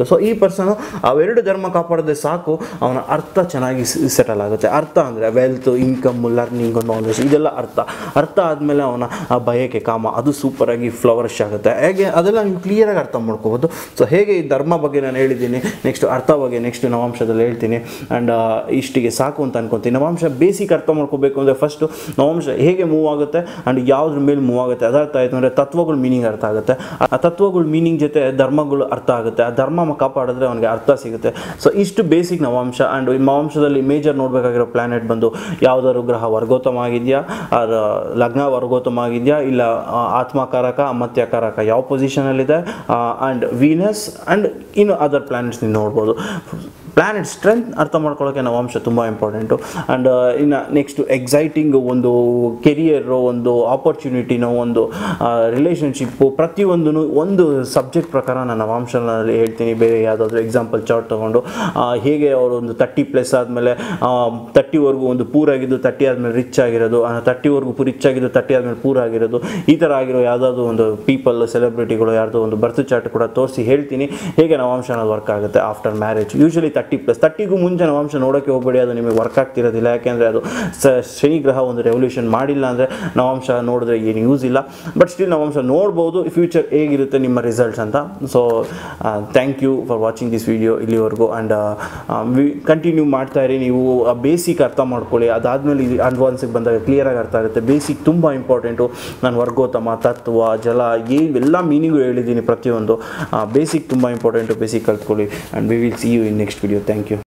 ಹೋಗುತ್ತೆ ಸೊ ಈ ಪರ್ಸನು ಅವೆರಡು ಧರ್ಮ ಕಾಪಾಡಿದ್ರೆ ಸಾಕು ಅವನ ಅರ್ಥ ಚೆನ್ನಾಗಿ ಸೆಟಲ್ ಆಗುತ್ತೆ ಅರ್ಥ ಅಂದರೆ ವೆಲ್ತ್ ಇನ್ಕಮ್ ಲರ್ನಿಂಗ್ ನಾಲೆಜ್ ಇದೆಲ್ಲ ಅರ್ಥ ಅರ್ಥ ಆದಮೇಲೆ ಅವನ ಆ ಬಯಕೆ ಕಾಮ ಅದು ಸೂಪರಾಗಿ ಫ್ಲವರಿಶ್ ಆಗುತ್ತೆ ಹೇಗೆ ಅದೆಲ್ಲ ನೀವು ಕ್ಲಿಯರಾಗಿ ಅರ್ಥ ಮಾಡ್ಕೋಬೋದು ಸೊ ಹೇಗೆ ಈ ಧರ್ಮ ಬಗ್ಗೆ ನಾನು ಹೇಳಿದ್ದೀನಿ ನೆಕ್ಸ್ಟ್ ಅರ್ಥ ಬಗ್ಗೆ ನೆಕ್ಸ್ಟ್ ನವಾಂಶದಲ್ಲಿ ಹೇಳ್ತೀನಿ ಆ್ಯಂಡ್ ಇಷ್ಟಿಗೆ ಸಾಕು ಅಂತ ಅನ್ಕೊತೀನಿ ನವಾಂಶ ಬೇಸಿಕ್ ಅರ್ಥ ಮಾಡ್ಕೋಬೇಕು ಅಂದರೆ ಫಸ್ಟು ನವಾಂಶ ಹೇಗೆ ಮೂವ್ ಆಗುತ್ತೆ ಆ್ಯಂಡ್ ಯಾವುದ್ರ ಮೇಲೆ ಮೂವ್ ಆಗುತ್ತೆ ಅದರ್ಥ ಆಯಿತು ಅಂದರೆ ತತ್ವಗಳ ಮೀನಿಂಗ್ ಅರ್ಥ ಆಗುತ್ತೆ ಆ ತತ್ವಗಳ ಮೀನಿಂಗ್ ಜೊತೆ ಧರ್ಮಗಳು ಅರ್ಥ ಆಗುತ್ತೆ ಆ ಧರ್ಮ ಕಾಪಾಡಿದ್ರೆ ಅವನಿಗೆ ಅರ್ಥ ಸಿಗುತ್ತೆ ಸೊ ಇಷ್ಟು ಬೇಸಿಕ್ ನವಾಂಶ ಆ್ಯಂಡ್ ಈ ನವಾಂಶದಲ್ಲಿ ಮೇಜರ್ ನೋಡಬೇಕಾಗಿರೋ ಪ್ಲಾನೆಟ್ ಬಂದು ಯಾವುದಾದ್ರು ಗ್ರಹ ವರ್ಗೋತ್ತಮ ಆಗಿದೆಯಾ ಅದು ಲಗ್ನ ವರ್ಗೋತ್ತಮ ಆಗಿದೆಯಾ ಇಲ್ಲ ಆ, ಆತ್ಮಕಾರಕ ಅಮತ್ಯಕಾರಕ ಯಾವ ಪೊಸಿಷನಲ್ಲಿದೆ ಆ್ಯಂಡ್ ವೀನಸ್ ಆ್ಯಂಡ್ ಇನ್ನು ಅದರ್ ಪ್ಲಾನೆಟ್ಸ್ ನೀವು ನೋಡ್ಬೋದು ಪ್ಲಾನೆಟ್ ಸ್ಟ್ರೆಂತ್ ಅರ್ಥ ಮಾಡ್ಕೊಳ್ಳೋಕೆ ನವಾಂಶ ತುಂಬ ಇಂಪಾರ್ಟೆಂಟು ಆ್ಯಂಡ್ ಇನ್ನು ನೆಕ್ಸ್ಟು ಎಕ್ಸೈಟಿಂಗ್ ಒಂದು ಕೆರಿಯರು ಒಂದು ಆಪರ್ಚುನಿಟಿನೋ ಒಂದು ರಿಲೇಷನ್ಶಿಪ್ಪು ಪ್ರತಿಯೊಂದೂ ಒಂದು ಸಬ್ಜೆಕ್ಟ್ ಪ್ರಕಾರ ನಾನು ನವಾಂಶನಲ್ಲಿ ಹೇಳ್ತೀನಿ ಬೇರೆ ಯಾವುದಾದ್ರೂ ಎಕ್ಸಾಂಪಲ್ ಚಾರ್ಟ್ ತೊಗೊಂಡು ಆ, ಹೇಗೆ ಅವರು ಒಂದು ತರ್ಟಿ ಪ್ಲಸ್ ಆದಮೇಲೆ ತರ್ಟಿವರೆಗೂ ಒಂದು ಪೂರ್ ಆಗಿದ್ದು ತರ್ಟಿ ಆದಮೇಲೆ ರಿಚ್ ಆಗಿರೋದು ತರ್ಟಿವರೆಗೂ ರಿಚ್ ಆಗಿದ್ದು ತರ್ಟಿ ಆದಮೇಲೆ ಪೂರ್ ಆಗಿರೋದು ಈ ಥರ ಆಗಿರೋ ಯಾವುದಾದ್ರು ಒಂದು ಪೀಪಲ್ ಸೆಲೆಬ್ರಿಟಿಗಳು ಯಾರ್ದೋ ಒಂದು ಬರ್ತ್ ಚಾರ್ಟ್ ಕೂಡ ತೋರಿಸಿ ಹೇಳ್ತೀನಿ ಹೇಗೆ ನವಾಂಶ ಅನ್ನೋದು ವರ್ಕ್ ಆಗುತ್ತೆ after marriage usually thirty plus ತರ್ಟಿಗೂ ಮುಂಚೆ ನವಾಂಶ ನೋಡೋಕ್ಕೆ ಹೋಗಬೇಡಿ ಅದು ನಿಮಗೆ ವರ್ಕ್ ಆಗ್ತಿರೋದಿಲ್ಲ ಯಾಕೆಂದರೆ ಅದು ಸ ಶನಿ ಗ್ರಹ ಒಂದು ರೆವಲ್ಯೂಷನ್ ಮಾಡಿಲ್ಲ ಅಂದರೆ ನವಾಂಶ ನೋಡಿದ್ರೆ ಏನು ಯೂಸ್ ಇಲ್ಲ ಬಟ್ ಸ್ಟಿಲ್ ನವಾಂಶ ನೋಡ್ಬೋದು ಫ್ಯೂಚರ್ ಹೇಗಿರುತ್ತೆ ನಿಮ್ಮ ರಿಸಲ್ಟ್ಸ್ ಅಂತ so thank you for watching this video ಇಲ್ಲಿವರೆಗೂ ಆ್ಯಂಡ್ ಕಂಟಿನ್ಯೂ ಮಾಡ್ತಾ ಇರಿ ನೀವು ಬೇಸಿಕ್ ಅರ್ಥ ಮಾಡ್ಕೊಳ್ಳಿ ಅದಾದಮೇಲೆ ಇದು ಅಡ್ವಾನ್ಸಿಗೆ ಬಂದಾಗ ಕ್ಲಿಯರಾಗಿ ಅರ್ಥ ಆಗುತ್ತೆ ಬೇಸಿಕ್ ತುಂಬ ಇಂಪಾರ್ಟೆಂಟು ನಾನು ವರ್ಗೋತ್ತಮ ತತ್ವ ಜಲ ಎಲ್ಲ ಮೀನಿಂಗು ಹೇಳಿದ್ದೀನಿ ಪ್ರತಿಯೊಂದು ಬೇಸಿಕ್ ತುಂಬ ಇಂಪಾರ್ಟೆಂಟು ಬೇಸಿಕ್ ಕಲ್ತ್ಕೊಳ್ಳಿ and we will see you in next video thank you